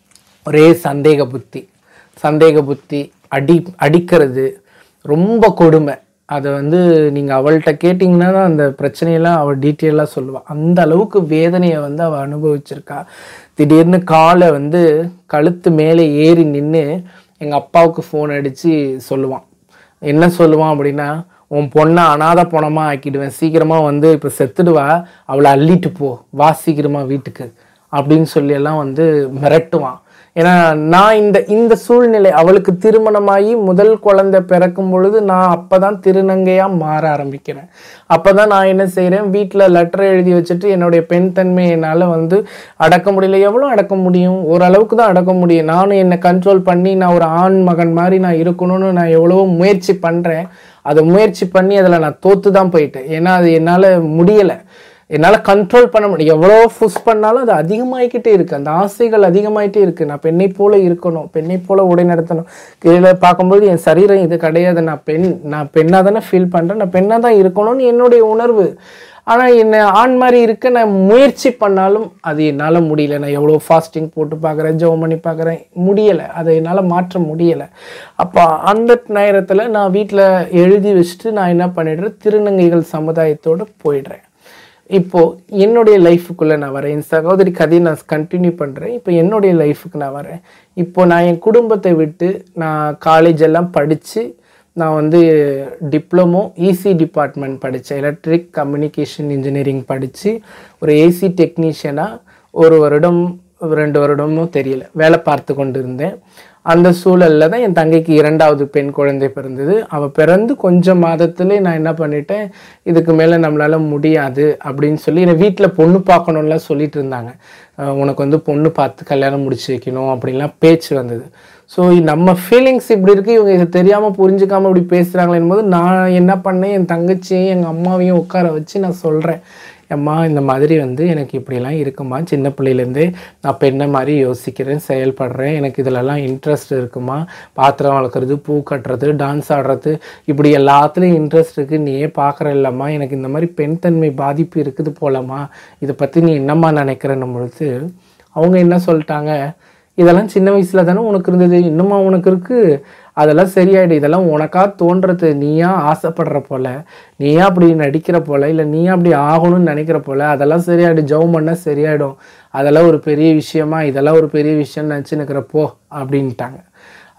ஒரே சந்தேக புத்தி சந்தேக புத்தி அடி அடிக்கிறது ரொம்ப கொடுமை அதை வந்து நீங்கள் அவள்கிட்ட கேட்டிங்கன்னா தான் அந்த பிரச்சனையெல்லாம் அவள் டீட்டெயிலாக சொல்லுவாள் அந்த அளவுக்கு வேதனையை வந்து அவள் அனுபவிச்சிருக்கா திடீர்னு காலை வந்து கழுத்து மேலே ஏறி நின்று எங்கள் அப்பாவுக்கு ஃபோன் அடித்து சொல்லுவான் என்ன சொல்லுவான் அப்படின்னா உன் பொண்ணை அனாத பணமாக ஆக்கிடுவேன் சீக்கிரமாக வந்து இப்போ செத்துடுவா அவளை அள்ளிட்டு போ வா சீக்கிரமாக வீட்டுக்கு அப்படின்னு சொல்லி எல்லாம் வந்து மிரட்டுவான் ஏன்னா நான் இந்த இந்த சூழ்நிலை அவளுக்கு திருமணமாகி முதல் குழந்தை பிறக்கும் பொழுது நான் அப்பதான் திருநங்கையா மாற ஆரம்பிக்கிறேன் அப்பதான் நான் என்ன செய்றேன் வீட்டில் லெட்டர் எழுதி வச்சுட்டு என்னுடைய பெண் தன்மை என்னால் வந்து அடக்க முடியல எவ்வளோ அடக்க முடியும் ஓரளவுக்கு தான் அடக்க முடியும் நானும் என்னை கண்ட்ரோல் பண்ணி நான் ஒரு ஆண் மகன் மாதிரி நான் இருக்கணும்னு நான் எவ்வளவோ முயற்சி பண்றேன் அதை முயற்சி பண்ணி அதில் நான் தோத்து தான் போயிட்டேன் ஏன்னா அது என்னால் முடியலை என்னால் கண்ட்ரோல் பண்ண முடியும் எவ்வளோ புஷ் பண்ணாலும் அது அதிகமாகிக்கிட்டே இருக்கு அந்த ஆசைகள் அதிகமாயிட்டே இருக்கு நான் பெண்ணை போல இருக்கணும் பெண்ணை போல உடை நடத்தணும் கீழே பார்க்கும்போது என் சரீரம் இது கிடையாது நான் பெண் நான் பெண்ணாக தானே ஃபீல் பண்ணுறேன் நான் பெண்ணாக தான் இருக்கணும்னு என்னுடைய உணர்வு ஆனால் என்னை ஆண் மாதிரி இருக்க நான் முயற்சி பண்ணாலும் அது என்னால் முடியல நான் எவ்வளோ ஃபாஸ்டிங் போட்டு பார்க்குறேன் ஜெபம் பண்ணி பார்க்குறேன் முடியலை அதை என்னால் மாற்ற முடியலை அப்போ அந்த நேரத்தில் நான் வீட்டில் எழுதி வச்சுட்டு நான் என்ன பண்ணிடுறேன் திருநங்கைகள் சமுதாயத்தோடு போயிடுறேன் இப்போ என்னுடைய லைஃபுக்குள்ளே நான் வரேன் என் சகோதரி கதையை நான் கண்டினியூ பண்ணுறேன் இப்போ என்னுடைய லைஃபுக்கு நான் வரேன் இப்போ நான் என் குடும்பத்தை விட்டு நான் காலேஜ் எல்லாம் படித்து நான் வந்து டிப்ளமோ இசி டிபார்ட்மெண்ட் படித்தேன் எலக்ட்ரிக் கம்யூனிகேஷன் இன்ஜினியரிங் படித்து ஒரு ஏசி டெக்னீஷியனாக ஒரு வருடம் ரெண்டு வருடமும் தெரியல வேலை பார்த்து கொண்டு இருந்தேன் அந்த சூழல்ல தான் என் தங்கைக்கு இரண்டாவது பெண் குழந்தை பிறந்தது அவள் பிறந்து கொஞ்சம் மாதத்திலே நான் என்ன பண்ணிட்டேன் இதுக்கு மேலே நம்மளால முடியாது அப்படின்னு சொல்லி என்னை வீட்டில் பொண்ணு பார்க்கணும்லாம் சொல்லிட்டு இருந்தாங்க அஹ் உனக்கு வந்து பொண்ணு பார்த்து கல்யாணம் முடிச்சு வைக்கணும் அப்படின்லாம் பேச்சு வந்தது ஸோ நம்ம ஃபீலிங்ஸ் இப்படி இருக்கு இவங்க இது தெரியாமல் புரிஞ்சுக்காம இப்படி பேசுகிறாங்களேன் போது நான் என்ன பண்ணேன் என் தங்கச்சியையும் எங்கள் அம்மாவையும் உட்கார வச்சு நான் சொல்கிறேன் அம்மா இந்த மாதிரி வந்து எனக்கு இப்படிலாம் இருக்குமா சின்ன பிள்ளையிலேருந்தே நான் பெண்ணை மாதிரி யோசிக்கிறேன் செயல்படுறேன் எனக்கு இதிலெல்லாம் இன்ட்ரெஸ்ட் இருக்குமா பாத்திரம் வளர்க்குறது பூ கட்டுறது டான்ஸ் ஆடுறது இப்படி எல்லாத்துலேயும் இன்ட்ரெஸ்ட் இருக்குது நீயே பார்க்குற இல்லம்மா எனக்கு இந்த மாதிரி பெண் தன்மை பாதிப்பு இருக்குது போலம்மா இதை பற்றி நீ என்னம்மா நினைக்கிறேன்னும் பொழுது அவங்க என்ன சொல்லிட்டாங்க இதெல்லாம் சின்ன வயசுல தானே உனக்கு இருந்தது இன்னுமா உனக்கு இருக்கு அதெல்லாம் சரியாயிடு இதெல்லாம் உனக்கா தோன்றது நீயா ஆசைப்படுற போல நீயா அப்படி நடிக்கிற போல இல்லை நீயா அப்படி ஆகணும்னு நினைக்கிற போல அதெல்லாம் சரியாயிடும் ஜெபம் பண்ணா சரியாயிடும் அதெல்லாம் ஒரு பெரிய விஷயமா இதெல்லாம் ஒரு பெரிய விஷயம் நினச்சி நிற்கிறப்போ அப்படின்ட்டாங்க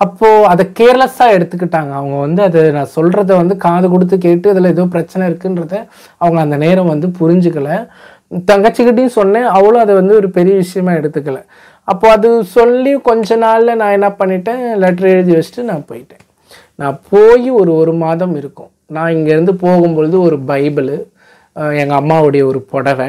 அப்போது அதை கேர்லெஸ்ஸாக எடுத்துக்கிட்டாங்க அவங்க வந்து அதை நான் சொல்கிறத வந்து காது கொடுத்து கேட்டு அதில் ஏதோ பிரச்சனை இருக்குன்றத அவங்க அந்த நேரம் வந்து புரிஞ்சுக்கல தங்கச்சிக்கிட்டையும் சொன்னேன் அவளும் அதை வந்து ஒரு பெரிய விஷயமா எடுத்துக்கல அப்போ அது சொல்லி கொஞ்ச நாளில் நான் என்ன பண்ணிட்டேன் லெட்டர் எழுதி வச்சுட்டு நான் போயிட்டேன் நான் போய் ஒரு ஒரு மாதம் இருக்கும் நான் இங்கேருந்து போகும்பொழுது ஒரு பைபிளு எங்கள் அம்மாவுடைய ஒரு புடவை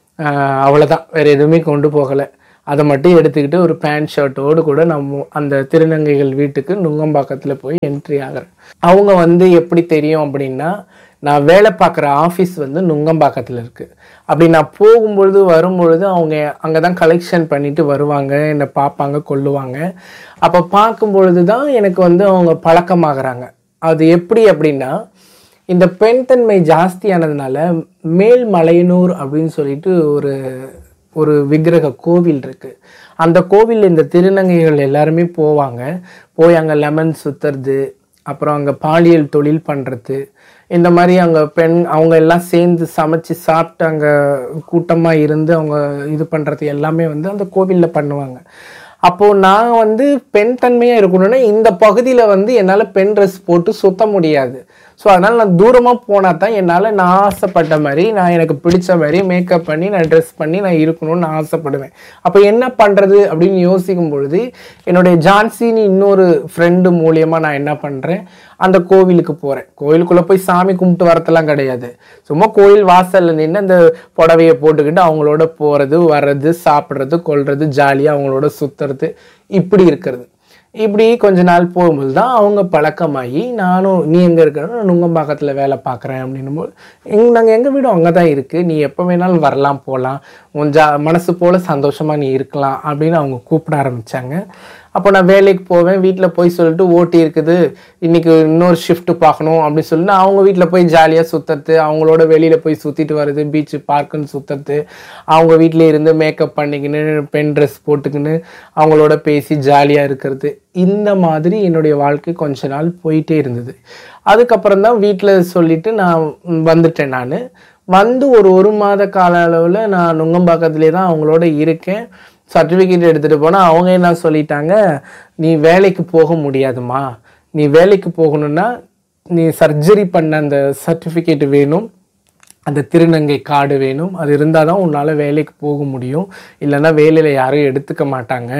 ஆஹ் அவ்வளவுதான் வேற எதுவுமே கொண்டு போகலை அதை மட்டும் எடுத்துக்கிட்டு ஒரு பேண்ட் ஷர்ட்டோடு கூட நம்ம அந்த திருநங்கைகள் வீட்டுக்கு நுங்கம்பாக்கத்தில் போய் என்ட்ரி ஆகிறேன் அவங்க வந்து எப்படி தெரியும் அப்படின்னா நான் வேலை பார்க்குற ஆஃபீஸ் வந்து நுங்கம்பாக்கத்தில் இருக்குது அப்படி நான் போகும்பொழுது வரும்பொழுது அவங்க அங்கே தான் கலெக்ஷன் பண்ணிட்டு வருவாங்க என்னை பார்ப்பாங்க கொள்ளுவாங்க அப்போ பார்க்கும் பொழுது தான் எனக்கு வந்து அவங்க பழக்கமாகறாங்க அது எப்படி அப்படின்னா இந்த பெண் தன்மை ஜாஸ்தியானதுனால மேல்மலையனூர் அப்படின்னு சொல்லிட்டு ஒரு ஒரு விக்கிரக கோவில் இருக்கு அந்த கோவிலில் இந்த திருநங்கைகள் எல்லாருமே போவாங்க போய் அங்கே லெமன் சுத்துறது அப்புறம் அங்கே பாலியல் தொழில் பண்ணுறது இந்த மாதிரி அங்கே பெண் அவங்க எல்லாம் சேர்ந்து சமைச்சு சாப்பிட்டு அங்கே கூட்டமாக இருந்து அவங்க இது பண்ணுறது எல்லாமே வந்து அந்த கோவிலில் பண்ணுவாங்க அப்போது நான் வந்து பெண் தன்மையாக இருக்கணும்னா இந்த பகுதியில் வந்து என்னால் பெண் ட்ரெஸ் போட்டு சுத்த முடியாது ஸோ அதனால் நான் தூரமாக போனால் தான் என்னால் நான் ஆசைப்பட்ட மாதிரி நான் எனக்கு பிடிச்ச மாதிரி மேக்கப் பண்ணி நான் ட்ரெஸ் பண்ணி நான் இருக்கணும்னு நான் ஆசைப்படுவேன் அப்போ என்ன பண்ணுறது அப்படின்னு யோசிக்கும் பொழுது என்னுடைய ஜான்சின்னு இன்னொரு ஃப்ரெண்டு மூலியமாக நான் என்ன பண்ணுறேன் அந்த கோவிலுக்கு போகிறேன் கோவிலுக்குள்ளே போய் சாமி கும்பிட்டு வரதெல்லாம் கிடையாது சும்மா கோயில் வாசலில் நின்று அந்த புடவையை போட்டுக்கிட்டு அவங்களோட போகிறது வர்றது சாப்பிட்றது கொள்றது ஜாலியாக அவங்களோட சுற்றுறது இப்படி இருக்கிறது இப்படி கொஞ்ச நாள் போகும்போது தான் அவங்க பழக்கமாகி நானும் நீ எங்கே இருக்கிற நான் நுங்கம்பாக்கத்தில் வேலை பார்க்குறேன் அப்படின்னும் போது எங் நாங்கள் எங்கள் வீடும் அங்கே தான் இருக்குது நீ எப்போ வேணாலும் வரலாம் போகலாம் உன் ஜா மனசு போல் சந்தோஷமாக நீ இருக்கலாம் அப்படின்னு அவங்க கூப்பிட ஆரம்பித்தாங்க அப்போ நான் வேலைக்கு போவேன் வீட்டில் போய் சொல்லிட்டு ஓட்டி இருக்குது இன்னைக்கு இன்னொரு ஷிஃப்ட் பார்க்கணும் அப்படின்னு சொல்லிட்டு நான் அவங்க வீட்டில் போய் ஜாலியாக சுற்றுறது அவங்களோட வெளியில் போய் சுற்றிட்டு வர்றது பீச்சு பார்க்குன்னு சுற்றுறது அவங்க வீட்டிலே இருந்து மேக்கப் பண்ணிக்கின்னு பென் ட்ரெஸ் போட்டுக்கின்னு அவங்களோட பேசி ஜாலியாக இருக்கிறது இந்த மாதிரி என்னுடைய வாழ்க்கை கொஞ்ச நாள் போயிட்டே இருந்தது அதுக்கப்புறம் தான் வீட்டில் சொல்லிட்டு நான் வந்துட்டேன் நான் வந்து ஒரு ஒரு மாத கால அளவில் நான் நுங்கம்பாக்கத்திலே தான் அவங்களோட இருக்கேன் சர்டிஃபிகேட் எடுத்துகிட்டு போனால் அவங்க என்ன சொல்லிட்டாங்க நீ வேலைக்கு போக முடியாதுமா நீ வேலைக்கு போகணும்னா நீ சர்ஜரி பண்ண அந்த சர்டிஃபிகேட் வேணும் அந்த திருநங்கை கார்டு வேணும் அது இருந்தால் தான் உன்னால் வேலைக்கு போக முடியும் இல்லைன்னா வேலையில் யாரும் எடுத்துக்க மாட்டாங்க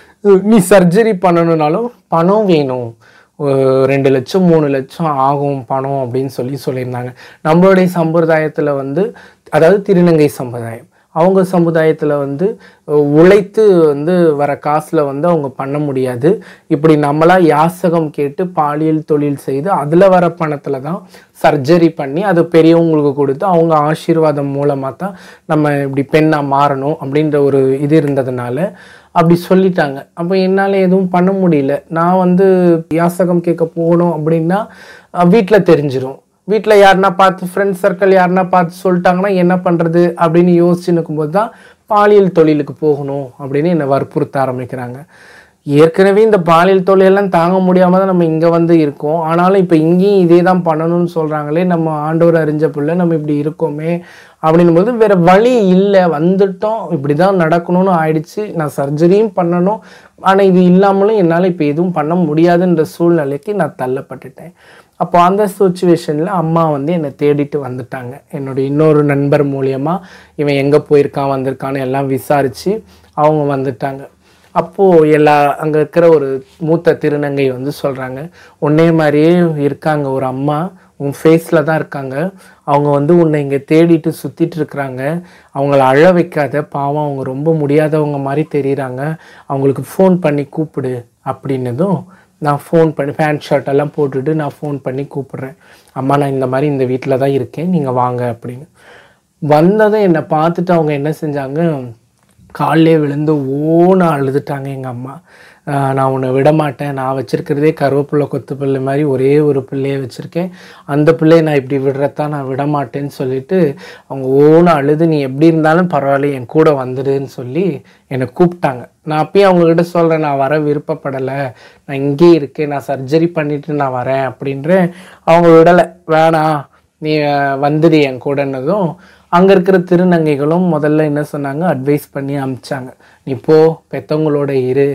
நீ சர்ஜரி பண்ணணுன்னாலும் பணம் வேணும் ஒரு ரெண்டு லட்சம் மூணு லட்சம் ஆகும் பணம் அப்படின்னு சொல்லி சொல்லியிருந்தாங்க நம்மளுடைய சம்பிரதாயத்தில் வந்து அதாவது திருநங்கை சம்பிரதாயம் அவங்க சமுதாயத்தில் வந்து அஹ், உழைத்து வந்து வர காசில் வந்து அவங்க பண்ண முடியாது இப்படி நம்மளா யாசகம் கேட்டு பாலியல் தொழில் செய்து அதில் வர பணத்தில் தான் சர்ஜரி பண்ணி அது பெரியவங்களுக்கு கொடுத்து அவங்க ஆசீர்வாதம் மூலமாக தான் நம்ம இப்படி பெண்ணாக மாறணும் அப்படின்ற ஒரு இது இருந்ததுனால அப்படி சொல்லிட்டாங்க அப்போ என்னால் எதுவும் பண்ண முடியல நான் வந்து யாசகம் கேட்க போகணும் அப்படின்னா வீட்டில் தெரிஞ்சிரும் வீட்டில் யாருன்னா பார்த்து ஃப்ரெண்ட்ஸ் சர்க்கிள் யாருன்னா பார்த்து சொல்லிட்டாங்கன்னா என்ன பண்ணுறது அப்படின்னு யோசிச்சு நிற்கும்போது தான் பாலியல் தொழிலுக்கு போகணும் அப்படின்னு என்னை வற்புறுத்த ஆரம்பிக்கிறாங்க ஏற்கனவே இந்த பாலியல் தொழிலெல்லாம் தாங்க முடியாமல் தான் நம்ம இங்கே வந்து இருக்கோம் ஆனாலும் இப்போ இங்கேயும் இதே தான் பண்ணணும்னு சொல்கிறாங்களே நம்ம ஆண்டவர் அறிஞ்ச பிள்ளை நம்ம இப்படி இருக்கோமே அப்படின்னும் போது வேற வழி இல்லை வந்துட்டோம் இப்படி தான் நடக்கணும்னு ஆயிடுச்சு நான் சர்ஜரியும் பண்ணணும் ஆனால் இது இல்லாமலும் என்னால் இப்போ எதுவும் பண்ண முடியாதுன்ற சூழ்நிலைக்கு நான் தள்ளப்பட்டுட்டேன் அப்போ அந்த சுச்சுவேஷனில் அம்மா வந்து என்னை தேடிட்டு வந்துட்டாங்க என்னுடைய இன்னொரு நண்பர் மூலியமாக இவன் எங்கே போயிருக்கான் வந்திருக்கான்னு எல்லாம் விசாரித்து அவங்க வந்துட்டாங்க அப்போது எல்லா அங்கே இருக்கிற ஒரு மூத்த திருநங்கை வந்து சொல்கிறாங்க உன்னே மாதிரியே இருக்காங்க ஒரு அம்மா உன் ஃபேஸில் தான் இருக்காங்க அவங்க வந்து உன்னை இங்கே தேடிட்டு சுற்றிட்டு இருக்கிறாங்க அவங்கள அழ வைக்காத பாவம் அவங்க ரொம்ப முடியாதவங்க மாதிரி தெரியுறாங்க அவங்களுக்கு ஃபோன் பண்ணி கூப்பிடு அப்படின்னதும் நான் ஃபோன் பண்ணி பேண்ட் ஷர்ட் எல்லாம் போட்டுட்டு நான் ஃபோன் பண்ணி கூப்பிடுறேன் அம்மா நான் இந்த மாதிரி இந்த வீட்டில் தான் இருக்கேன் நீங்கள் வாங்க அப்படின்னு வந்ததும் என்னை பார்த்துட்டு அவங்க என்ன செஞ்சாங்க காலிலே விழுந்து ஓன அழுதுட்டாங்க எங்கள் அம்மா ஆஹ் நான் உன்னை விட மாட்டேன் நான் வச்சிருக்கிறதே கருவேப்பிள்ளை கொத்து பிள்ளை மாதிரி ஒரே ஒரு பிள்ளையை வச்சுருக்கேன் அந்த பிள்ளையை நான் இப்படி விடுறதா நான் விட மாட்டேன்னு சொல்லிட்டு அவங்க ஓன அழுது நீ எப்படி இருந்தாலும் பரவாயில்ல என் கூட வந்துடுன்னு சொல்லி என்னை கூப்பிட்டாங்க நான் அப்பயும் அவங்கக்கிட்ட சொல்கிறேன் நான் வர விருப்பப்படலை நான் இங்கேயே இருக்கேன் நான் சர்ஜரி பண்ணிட்டு நான் வரேன் அப்படின்றேன் அவங்க விடலை வேணாம் நீ அஹ், வந்துடு என் கூடன்னதும் அங்கே இருக்கிற திருநங்கைகளும் முதல்ல என்ன சொன்னாங்க அட்வைஸ் பண்ணி அமிச்சாங்க நீ போ பெத்தவங்களோட இரு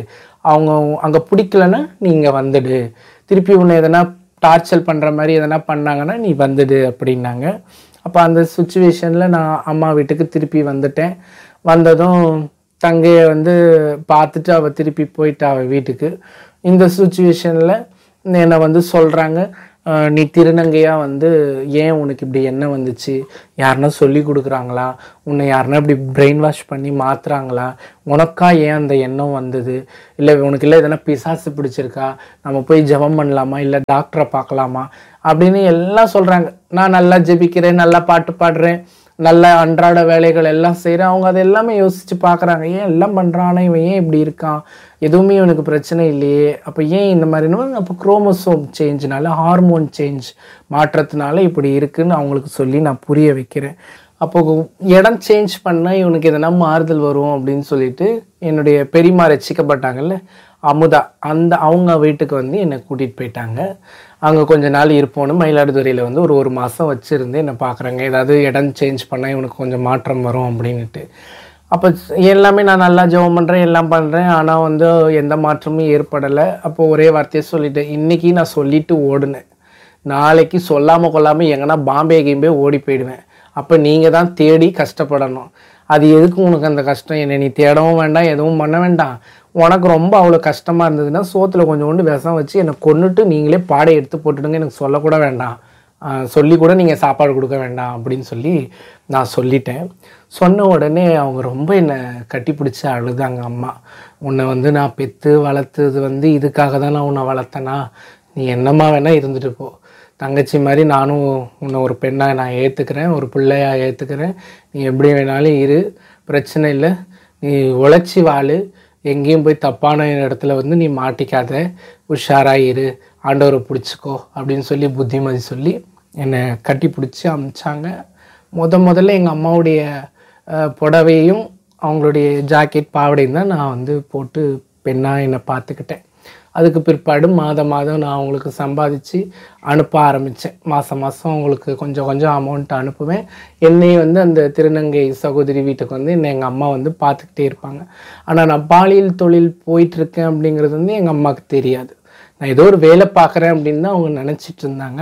அவங்க அங்கே பிடிக்கலன்னா நீ இங்கே வந்துடு திருப்பி உன்னை எதனா டார்ச்சர் பண்ணுற மாதிரி எதனா பண்ணாங்கன்னா நீ வந்துடு அப்படின்னாங்க அப்போ அந்த சுச்சுவேஷனில் நான் அம்மா வீட்டுக்கு திருப்பி வந்துட்டேன் வந்ததும் தங்கையை வந்து பார்த்துட்டு அவள் திருப்பி போயிட்டா அவள் வீட்டுக்கு இந்த சுச்சுவேஷனில் என்னை வந்து சொல்கிறாங்க நீ திருநங்கையாக வந்து ஏன் உனக்கு இப்படி என்ன வந்துச்சு யாருன்னா சொல்லி கொடுக்குறாங்களா உன்னை யாருன்னா இப்படி பிரெயின் வாஷ் பண்ணி மாத்துறாங்களா உனக்கா ஏன் அந்த எண்ணம் வந்தது இல்லை உனக்கு இல்லை எதனா பிசாசு பிடிச்சிருக்கா நம்ம போய் ஜெபம் பண்ணலாமா இல்லை டாக்டரை பார்க்கலாமா அப்படின்னு எல்லாம் சொல்கிறாங்க நான் நல்லா ஜெபிக்கிறேன் நல்லா பாட்டு பாடுறேன் நல்ல அன்றாட வேலைகள் எல்லாம் செய்கிறேன் அவங்க அதை எல்லாமே யோசித்து பார்க்குறாங்க ஏன் எல்லாம் பண்ணுறானா இவன் ஏன் இப்படி இருக்கான் எதுவுமே இவனுக்கு பிரச்சனை இல்லையே அப்போ ஏன் இந்த மாதிரின்னு அப்போ குரோமோசோம் சேஞ்ச்னால ஹார்மோன் சேஞ்ச் மாற்றத்தினால இப்படி இருக்குன்னு அவங்களுக்கு சொல்லி நான் புரிய வைக்கிறேன் அப்போ இடம் சேஞ்ச் பண்ணால் இவனுக்கு எதனா மாறுதல் வரும் அப்படின்னு சொல்லிட்டு என்னுடைய பெரியம்மா ரசிக்கப்பட்டாங்கல்ல அமுதா அந்த அவங்க வீட்டுக்கு வந்து என்னை கூட்டிகிட்டு போயிட்டாங்க அங்கே கொஞ்ச நாள் இருப்போன்னு மயிலாடுதுறையில் வந்து ஒரு ஒரு மாதம் வச்சுருந்து என்னை பார்க்குறாங்க ஏதாவது இடம் சேஞ்ச் பண்ணால் இவனுக்கு கொஞ்சம் மாற்றம் வரும் அப்படின்ட்டு அப்போ எல்லாமே நான் நல்லா ஜெபம் பண்ணுறேன் எல்லாம் பண்ணுறேன் ஆனால் வந்து எந்த மாற்றமும் ஏற்படலை அப்போ ஒரே வார்த்தையை சொல்லிட்டேன் இன்றைக்கி நான் சொல்லிட்டு ஓடுனேன் நாளைக்கு சொல்லாமல் கொள்ளாமல் எங்கன்னா பாம்பே கீம்பே ஓடி போயிடுவேன் அப்போ நீங்கள் தான் தேடி கஷ்டப்படணும் அது எதுக்கு உனக்கு அந்த கஷ்டம் என்னை நீ தேடவும் வேண்டாம் எதுவும் பண்ண வேண்டாம் உனக்கு ரொம்ப அவ்வளோ கஷ்டமாக இருந்ததுன்னா சோத்தில் கொஞ்சோண்டு விஷம் வச்சு என்னை கொன்னுட்டு நீங்களே பாடை எடுத்து போட்டுடுங்க எனக்கு சொல்லக்கூட வேண்டாம் ஆஹ் சொல்லி கூட நீங்கள் சாப்பாடு கொடுக்க வேண்டாம் அப்படின்னு சொல்லி நான் சொல்லிட்டேன் சொன்ன உடனே அவங்க ரொம்ப என்னை கட்டி பிடிச்சி அழுதாங்க அம்மா உன்னை வந்து நான் பெற்று வளர்த்தது வந்து இதுக்காக தான் நான் உன்னை வளர்த்தனா நீ என்னம்மா வேணால் இருந்துட்டு போ தங்கச்சி மாதிரி நானும் உன்னை ஒரு பெண்ணாக நான் ஏற்றுக்கிறேன் ஒரு பிள்ளையா ஏற்றுக்கிறேன் நீ எப்படி வேணாலும் இரு பிரச்சனை இல்லை நீ உழைச்சி வாழு எங்கேயும் போய் தப்பான இடத்துல வந்து நீ மாட்டிக்காத உஷாராக இரு ஆண்டவரை பிடிச்சிக்கோ அப்படின்னு சொல்லி புத்திமதி சொல்லி என்னை கட்டி பிடிச்சி அமிச்சாங்க முத முதல்ல எங்கள் அம்மாவுடைய அஹ், புடவையும் அவங்களுடைய ஜாக்கெட் பாவடையும் தான் நான் வந்து போட்டு பெண்ணாக என்னை பார்த்துக்கிட்டேன் அதுக்கு பிற்பாடு மாதம் மாதம் நான் அவங்களுக்கு சம்பாதிச்சு அனுப்ப ஆரம்பித்தேன் மாதம் மாதம் அவங்களுக்கு கொஞ்சம் கொஞ்சம் அமௌண்ட் அனுப்புவேன் என்னையும் வந்து அந்த திருநங்கை சகோதரி வீட்டுக்கு வந்து என்னை எங்கள் அம்மா வந்து பார்த்துக்கிட்டே இருப்பாங்க ஆனால் நான் பாலியல் தொழில் போயிட்டுருக்கேன் அப்படிங்கிறது வந்து எங்கள் அம்மாவுக்கு தெரியாது நான் ஏதோ ஒரு வேலை பார்க்குறேன் அப்படின்னு தான் அவங்க நினச்சிட்டு இருந்தாங்க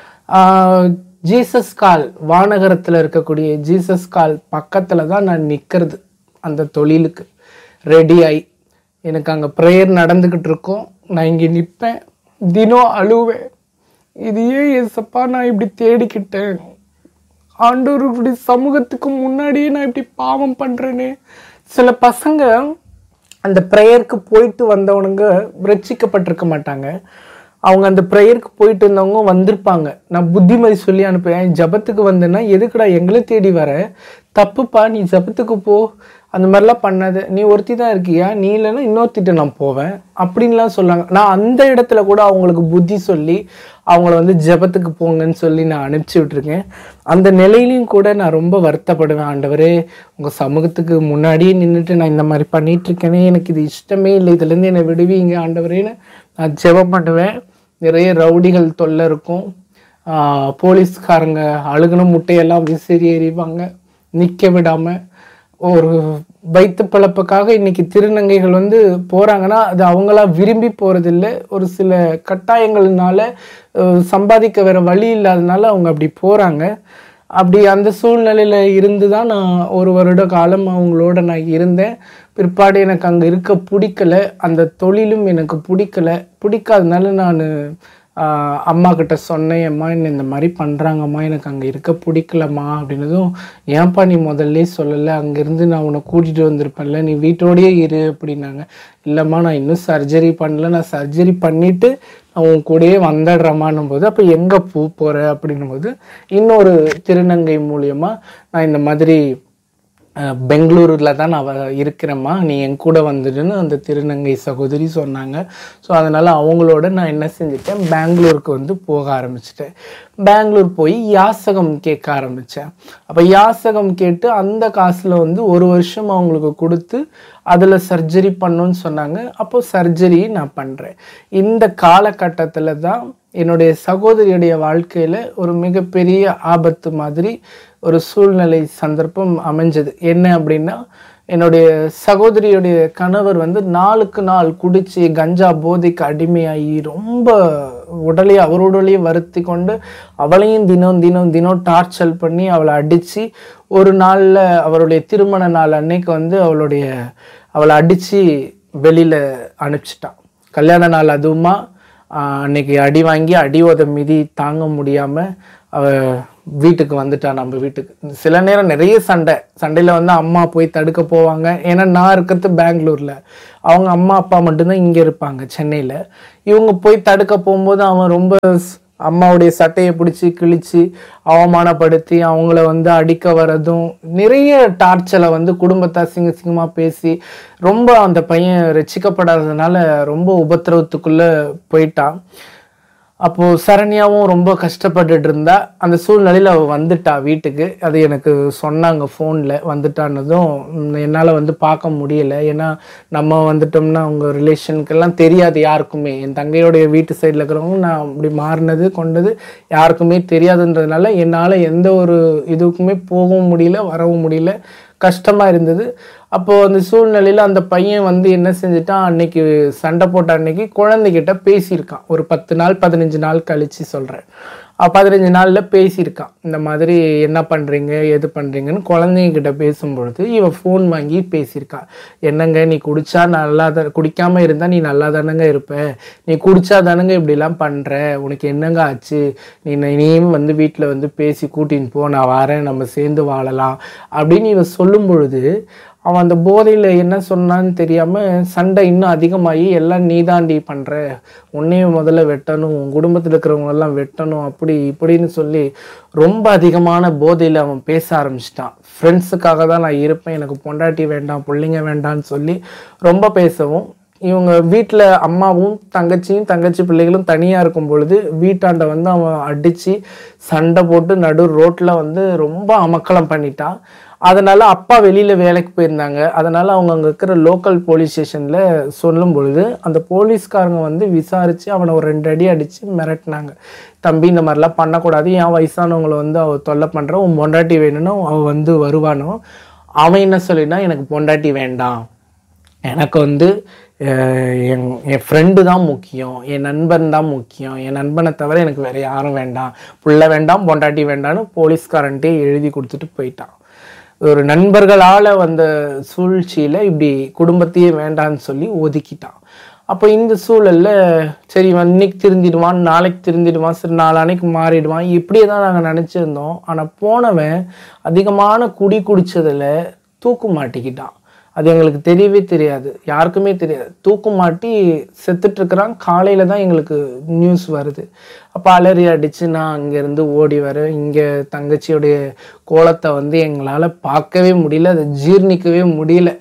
ஆஹ் ஜீசஸ் கால் வானகரத்தில் இருக்கக்கூடிய ஜீசஸ் கால் பக்கத்தில் தான் நான் நிற்கிறது அந்த தொழிலுக்கு ரெடி ஆகி எனக்கு அங்கே ப்ரேயர் நடந்துக்கிட்டு இருக்கோம் நான் இங்கே நிற்பேன் தினம் அழுவேன் இது ஏன் ஏசப்பா நான் இப்படி தேடிக்கிட்டேன் ஆண்டவருடைய சமூகத்துக்கு முன்னாடியே நான் இப்படி பாவம் பண்ணுறேனே சில பசங்க அந்த ப்ரேயருக்கு போயிட்டு வந்தவனுங்க ரட்சிக்கப்பட்டிருக்க மாட்டாங்க அவங்க அந்த ப்ரேயருக்கு போயிட்டு வந்தவங்க வந்திருப்பாங்க நான் புத்திமதி சொல்லி அனுப்புவேன் ஜபத்துக்கு வந்தேன்னா எதுக்குடா எங்களை தேடி வர தப்புப்பா நீ ஜபத்துக்கு போ அந்த மாதிரிலாம் பண்ணாத நீ ஒருத்தி தான் இருக்கியா நீ இல்லைன்னா இன்னொருத்திட்ட நான் போவேன் அப்படின்லாம் சொல்லாங்க நான் அந்த இடத்துல கூட அவங்களுக்கு புத்தி சொல்லி அவங்கள வந்து ஜெபத்துக்கு போங்கன்னு சொல்லி நான் அனுப்பிச்சி விட்ருக்கேன் அந்த நிலையிலையும் கூட நான் ரொம்ப வருத்தப்படுவேன் ஆண்டவரே உங்கள் சமூகத்துக்கு முன்னாடியே நின்றுட்டு நான் இந்த மாதிரி பண்ணிட்டு இருக்கேனே எனக்கு இது இஷ்டமே இல்லை இதுலேருந்து என்னை விடுவீங்க ஆண்டவரேன்னு நான் ஜெபம் பண்ணுவேன் நிறைய ரவுடிகள் தொல்லை இருக்கும் ஆஹ் போலீஸ்காரங்க அழுகுன முட்டையெல்லாம் விசிறி எறிவாங்க நிற்க விடாம ஒரு வைத்து பிழப்புக்காக இன்னைக்கு திருநங்கைகள் வந்து போறாங்கன்னா அது அவங்களா விரும்பி போறதில்ல ஒரு சில கட்டாயங்கள்னால அஹ், சம்பாதிக்க வேற வழி இல்லாதனால அவங்க அப்படி போறாங்க அப்படி அந்த சூழ்நிலையில இருந்து தான் நான் ஒரு வருட காலம் அவங்களோட நான் இருந்தேன் பிற்பாடு எனக்கு அங்கே இருக்க பிடிக்கல அந்த தொழிலும் எனக்கு பிடிக்கல பிடிக்காதனால நான் அம்மா கிட்ட சொன்னேன் அம்மா என்ன இந்த மாதிரி பண்ணுறாங்கம்மா எனக்கு அங்கே இருக்க பிடிக்கலம்மா அப்படின்னதும் ஏன்ப்பா நீ முதல்ல சொல்லலை அங்கேருந்து நான் உன்னை கூட்டிகிட்டு வந்திருப்பேன்ல நீ வீட்டோடயே இரு அப்படின்னாங்க இல்லைம்மா நான் இன்னும் சர்ஜரி பண்ணல நான் சர்ஜரி பண்ணிவிட்டு நான் உன் கூடயே வந்துடுறேம்மான்னும் போது அப்போ எங்கே பூ போகிற அப்படின்னும் போது இன்னொரு திருநங்கை மூலியமா நான் இந்த மாதிரி அஹ், பெங்களூரில் தான் நான் வ- இருக்கிறேம்மா நீ என் கூட வந்துடுன்னு அந்த திருநங்கை சகோதரி சொன்னாங்க ஸோ அதனால் அவங்களோட நான் என்ன செஞ்சுட்டேன் பெங்களூருக்கு வந்து போக ஆரம்பிச்சிட்டேன் பெங்களூர் போய் யாசகம் கேட்க ஆரம்பித்தேன் அப்போ யாசகம் கேட்டு அந்த காசில் வந்து ஒரு வருஷம் அவங்களுக்கு கொடுத்து அதில் சர்ஜரி பண்ணணும்னு சொன்னாங்க அப்போ சர்ஜரி நான் பண்ணுறேன் இந்த காலகட்டத்தில் தான் என்னுடைய சகோதரியுடைய வாழ்க்கையில் ஒரு மிகப்பெரிய ஆபத்து மாதிரி ஒரு சூழ்நிலை சந்தர்ப்பம் அமைஞ்சது என்ன அப்படின்னா என்னுடைய சகோதரியுடைய கணவர் வந்து நாளுக்கு நாள் குடிச்சு கஞ்சா போதைக்கு அடிமையாகி ரொம்ப உடலை அவருடலையே வருத்தி கொண்டு அவளையும் தினம் தினம் தினம் டார்ச்சர் பண்ணி அவளை அடித்து ஒரு நாளில் அவருடைய திருமண நாள் அன்னைக்கு வந்து அவளுடைய அவளை அடித்து வெளியில் அனுப்பிச்சிட்டான் கல்யாண நாள் அதுவுமா ஆஹ் அன்னைக்கு அடி வாங்கி அடி உத மிதி தாங்க முடியாமல் அவ வீட்டுக்கு வந்துட்டா நம்ம வீட்டுக்கு சில நேரம் நிறைய சண்டை சண்டையில் வந்து அம்மா போய் தடுக்க போவாங்க ஏன்னா நான் இருக்கிறது பெங்களூரில் அவங்க அம்மா அப்பா மட்டும்தான் இங்கே இருப்பாங்க சென்னையில் இவங்க போய் தடுக்க போகும்போது அவன் ரொம்ப ஸ்- அம்மாவுடைய சட்டையை பிடிச்சி கிழிச்சு அவமானப்படுத்தி அவங்கள வந்து அடிக்க வர்றதும் நிறைய டார்ச்சரை வந்து குடும்பத்தை அசிங்க அசிங்கமாக பேசி ரொம்ப அந்த பையன் ரசிக்கப்படாததுனால ரொம்ப உபத்திரவத்துக்குள்ள போயிட்டான் அப்போ சரண்யாவும் ரொம்ப கஷ்டப்பட்டுட்டு இருந்தா அந்த சூழ்நிலையில அவ வந்துட்டா வீட்டுக்கு அது எனக்கு சொன்னாங்க ஃபோனில் வந்துட்டானதும் ம், என்னால வந்து பார்க்க முடியல ஏன்னா நம்ம வந்துட்டோம்னா அவங்க ரிலேஷனுக்கெல்லாம் தெரியாது யாருக்குமே என் தங்கையோடைய வீட்டு சைடில் இருக்கிறவங்க நான் அப்படி மாறினது கொண்டது யாருக்குமே தெரியாதுன்றதுனால என்னால் எந்த ஒரு இதுக்குமே போகவும் முடியல வரவும் முடியல கஷ்டமா இருந்தது அப்போ அந்த சூழ்நிலையில அந்த பையன் வந்து என்ன செஞ்சுட்டான் அன்னைக்கு சண்டை போட்ட அன்னைக்கு குழந்தைகிட்ட பேசியிருக்கான் ஒரு பத்து நாள் பதினஞ்சு நாள் கழிச்சு சொல்றேன் அஹ் பதினஞ்சு நாள்ல பேசியிருக்கான் இந்த மாதிரி என்ன பண்றீங்க எது பண்றீங்கன்னு குழந்தைங்கிட்ட பேசும்பொழுது இவன் ஃபோன் வாங்கி பேசியிருக்கா என்னங்க நீ குடிச்சா நல்லா தான் குடிக்காம இருந்தா நீ நல்லா தானங்க இருப்ப நீ குடிச்சா தானங்க இப்படிலாம் பண்ற உனக்கு என்னங்க ஆச்சு நீ நீயும் வந்து வீட்டில் வந்து பேசி கூட்டின்னு போ நான் வரேன் நம்ம சேர்ந்து வாழலாம் அப்படின்னு இவன் சொல்லும் பொழுது அவன் அந்த போதையில் என்ன சொன்னான்னு தெரியாம சண்டை இன்னும் அதிகமாகி எல்லாம் நீதாண்டி பண்ற உன்னையும் முதல்ல வெட்டணும் உன் குடும்பத்தில் இருக்கிறவங்க எல்லாம் வெட்டணும் அப்படி இப்படின்னு சொல்லி ரொம்ப அதிகமான போதையில் அவன் பேச ஆரம்பிச்சிட்டான் ஃப்ரெண்ட்ஸுக்காக தான் நான் இருப்பேன் எனக்கு பொண்டாட்டி வேண்டாம் பிள்ளைங்க வேண்டாம்னு சொல்லி ரொம்ப பேசவும் இவங்க வீட்டில் அம்மாவும் தங்கச்சியும் தங்கச்சி பிள்ளைகளும் தனியாக இருக்கும் பொழுது வீட்டாண்ட வந்து அவன் அடித்து சண்டை போட்டு நடு ரோட்டில் வந்து ரொம்ப அமக்கலம் பண்ணிட்டான் அதனால அப்பா வெளியில வேலைக்கு போயிருந்தாங்க அதனால அவங்க அங்க இருக்கிற லோக்கல் போலீஸ் ஸ்டேஷன்ல சொல்லும் பொழுது அந்த போலீஸ்காரங்க வந்து விசாரிச்சு அவனை ஒரு ரெண்டு அடி அடிச்சு மிரட்டினாங்க தம்பி இந்த மாதிரிலாம் பண்ணக்கூடாது என் வயசானவங்களை வந்து அவ தொல்லை பண்ற உன் பொண்டாட்டி வேணும்னு அவ வந்து வருவானோ அவன் என்ன சொல்லினா எனக்கு பொண்டாட்டி வேண்டாம் எனக்கு வந்து அஹ், என் என் ஃப்ரெண்டு தான் முக்கியம் என் நண்பன் தான் முக்கியம் என் நண்பனை தவிர எனக்கு வேற யாரும் வேண்டாம் புள்ள வேண்டாம் பொண்டாட்டி வேண்டாம்னு போலீஸ்காரன்ட்டே எழுதி கொடுத்துட்டு போயிட்டான் ஒரு நண்பர்களால் வந்த சூழ்ச்சியில் இப்படி குடும்பத்தையே வேண்டான்னு சொல்லி ஒதுக்கிட்டான் அப்போ இந்த சூழல்ல சரி இவன் இன்னைக்கு திருந்திடுவான் நாளைக்கு திருந்திடுவான் சரி நாளானைக்கு மாறிடுவான் இப்படியே தான் நாங்கள் நினச்சிருந்தோம் ஆனால் போனவன் அதிகமான குடி குடிச்சதுல தூக்கு மாட்டிக்கிட்டான் அது எங்களுக்கு தெரியவே தெரியாது யாருக்குமே தெரியாது தூக்கு மாட்டி செத்துட்டு இருக்கிறான் காலையில தான் எங்களுக்கு நியூஸ் வருது அப்போ அலறி அடிச்சு நான் அங்கேருந்து ஓடி வரேன் இங்கே தங்கச்சியுடைய கோலத்தை வந்து எங்களால் பார்க்கவே முடியல அதை ஜீர்ணிக்கவே முடியல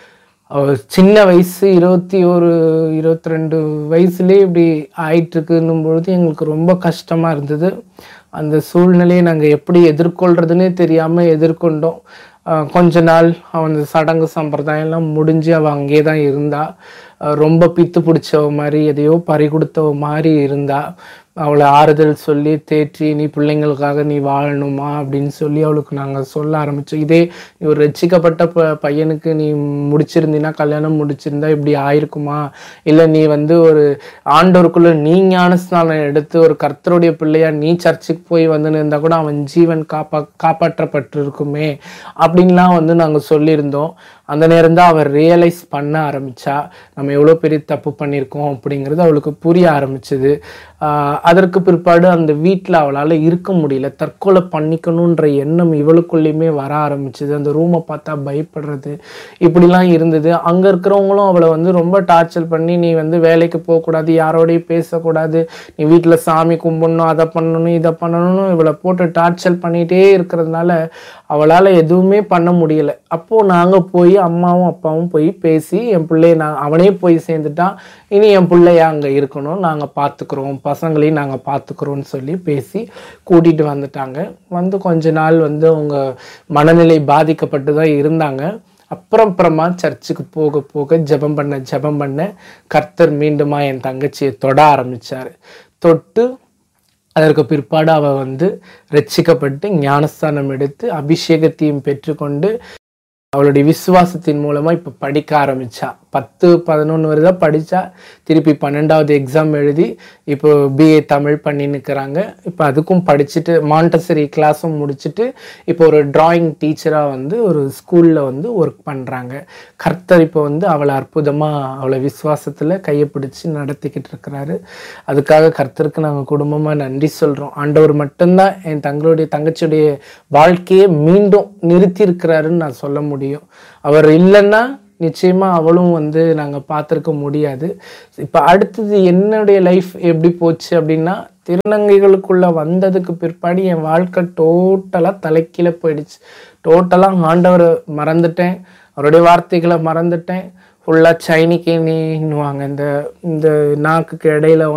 அவ சின்ன வயசு இருபத்தி ஒரு இருபத்தி ரெண்டு வயசுலேயே இப்படி ஆயிட்டு இருக்குன்னும் பொழுது எங்களுக்கு ரொம்ப கஷ்டமா இருந்தது அந்த சூழ்நிலையை நாங்கள் எப்படி எதிர்கொள்றதுன்னே தெரியாம எதிர்கொண்டோம் ஆஹ் கொஞ்ச நாள் அவன் அந்த சடங்கு சம்பிரதாயம் எல்லாம் முடிஞ்சு அவள் அங்கேயே தான் இருந்தா ஆஹ் ரொம்ப பித்து பிடிச்சவ மாதிரி எதையோ பறி கொடுத்தவ மாதிரி இருந்தா அவளை ஆறுதல் சொல்லி தேற்றி நீ பிள்ளைங்களுக்காக நீ வாழணுமா அப்படின்னு சொல்லி அவளுக்கு நாங்கள் சொல்ல ஆரம்பித்தோம் இதே நீ ஒரு ரட்சிக்கப்பட்ட ப பையனுக்கு நீ முடிச்சிருந்தீன்னா கல்யாணம் முடிச்சிருந்தா இப்படி ஆயிருக்குமா இல்லை நீ வந்து ஒரு ஆண்டோருக்குள்ள நீ ஞானஸ்நானம் எடுத்து ஒரு கர்த்தருடைய பிள்ளையா நீ சர்ச்சுக்கு போய் வந்து இருந்தா கூட அவன் ஜீவன் காப்பா காப்பாற்றப்பட்டிருக்குமே அப்படின்லாம் வந்து நாங்கள் சொல்லியிருந்தோம் அந்த நேரம் தான் அவள் ரியலைஸ் பண்ண ஆரம்பிச்சா நம்ம எவ்வளோ பெரிய தப்பு பண்ணியிருக்கோம் அப்படிங்கிறது அவளுக்கு புரிய ஆரம்பிச்சது ஆஹ் அதற்கு பிற்பாடு அந்த வீட்டில் அவளால் இருக்க முடியல தற்கொலை பண்ணிக்கணுன்ற எண்ணம் இவளுக்குள்ளேயுமே வர ஆரம்பிச்சது அந்த ரூமை பார்த்தா பயப்படுறது இப்படிலாம் இருந்தது அங்கே இருக்கிறவங்களும் அவளை வந்து ரொம்ப டார்ச்சர் பண்ணி நீ வந்து வேலைக்கு போகக்கூடாது யாரோடையும் பேசக்கூடாது நீ வீட்டில் சாமி கும்பிடணும் அதை பண்ணணும் இதை பண்ணணும்னு இவளை போட்டு டார்ச்சர் பண்ணிகிட்டே இருக்கிறதுனால அவளால் எதுவுமே பண்ண முடியல அப்போது நாங்கள் போய் அம்மாவும் அப்பாவும் போய் பேசி என் பிள்ளைய நான் அவனே போய் சேர்ந்துட்டான் இனி என் பிள்ளைய அங்கே இருக்கணும் நாங்கள் பார்த்துக்குறோம் பசங்களையும் நாங்கள் பார்த்துக்குறோம்னு சொல்லி பேசி கூட்டிகிட்டு வந்துட்டாங்க வந்து கொஞ்ச நாள் வந்து அவங்க மனநிலை பாதிக்கப்பட்டு தான் இருந்தாங்க அப்புறம் அப்புறமா சர்ச்சுக்கு போக போக ஜெபம் பண்ண ஜெபம் பண்ண கர்த்தர் மீண்டுமா என் தங்கச்சியை தொட ஆரம்பிச்சாரு தொட்டு அதற்கு பிற்பாடு அவ வந்து ரட்சிக்கப்பட்டு ஞானஸ்தானம் எடுத்து அபிஷேகத்தையும் பெற்றுக்கொண்டு அவளுடைய விசுவாசத்தின் மூலமா இப்ப படிக்க ஆரம்பிச்சா பத்து பதினொன்று வரைதான் படிச்சா திருப்பி பன்னெண்டாவது எக்ஸாம் எழுதி இப்போ பிஏ தமிழ் பண்ணி நிற்கிறாங்க இப்போ அதுக்கும் படிச்சுட்டு மாண்டசரி கிளாஸும் முடிச்சுட்டு இப்போ ஒரு டிராயிங் டீச்சராக வந்து ஒரு ஸ்கூலில் வந்து ஒர்க் பண்ணுறாங்க கர்த்தர் இப்போ வந்து அவளை அற்புதமாக அவளை விசுவாசத்தில் கையை பிடிச்சி நடத்திக்கிட்டு இருக்கிறாரு அதுக்காக கர்த்தருக்கு நாங்கள் குடும்பமாக நன்றி சொல்கிறோம் ஆண்டவர் மட்டும்தான் என் தங்களுடைய தங்கச்சியுடைய வாழ்க்கையை மீண்டும் நிறுத்தி இருக்கிறாருன்னு நான் சொல்ல முடியும் அவர் இல்லைன்னா நிச்சயமா அவளும் வந்து நாங்க பார்த்துருக்க முடியாது இப்ப அடுத்தது என்னுடைய லைஃப் எப்படி போச்சு அப்படின்னா திருநங்கைகளுக்குள்ள வந்ததுக்கு பிற்பாடு என் வாழ்க்கை டோட்டலா தலைக்கீழ போயிடுச்சு டோட்டலா ஆண்டவரை மறந்துட்டேன் அவருடைய வார்த்தைகளை மறந்துட்டேன் ஃபுல்லா சைனிக்கேனின்னுவாங்க இந்த இந்த நாக்குக்கு இடையில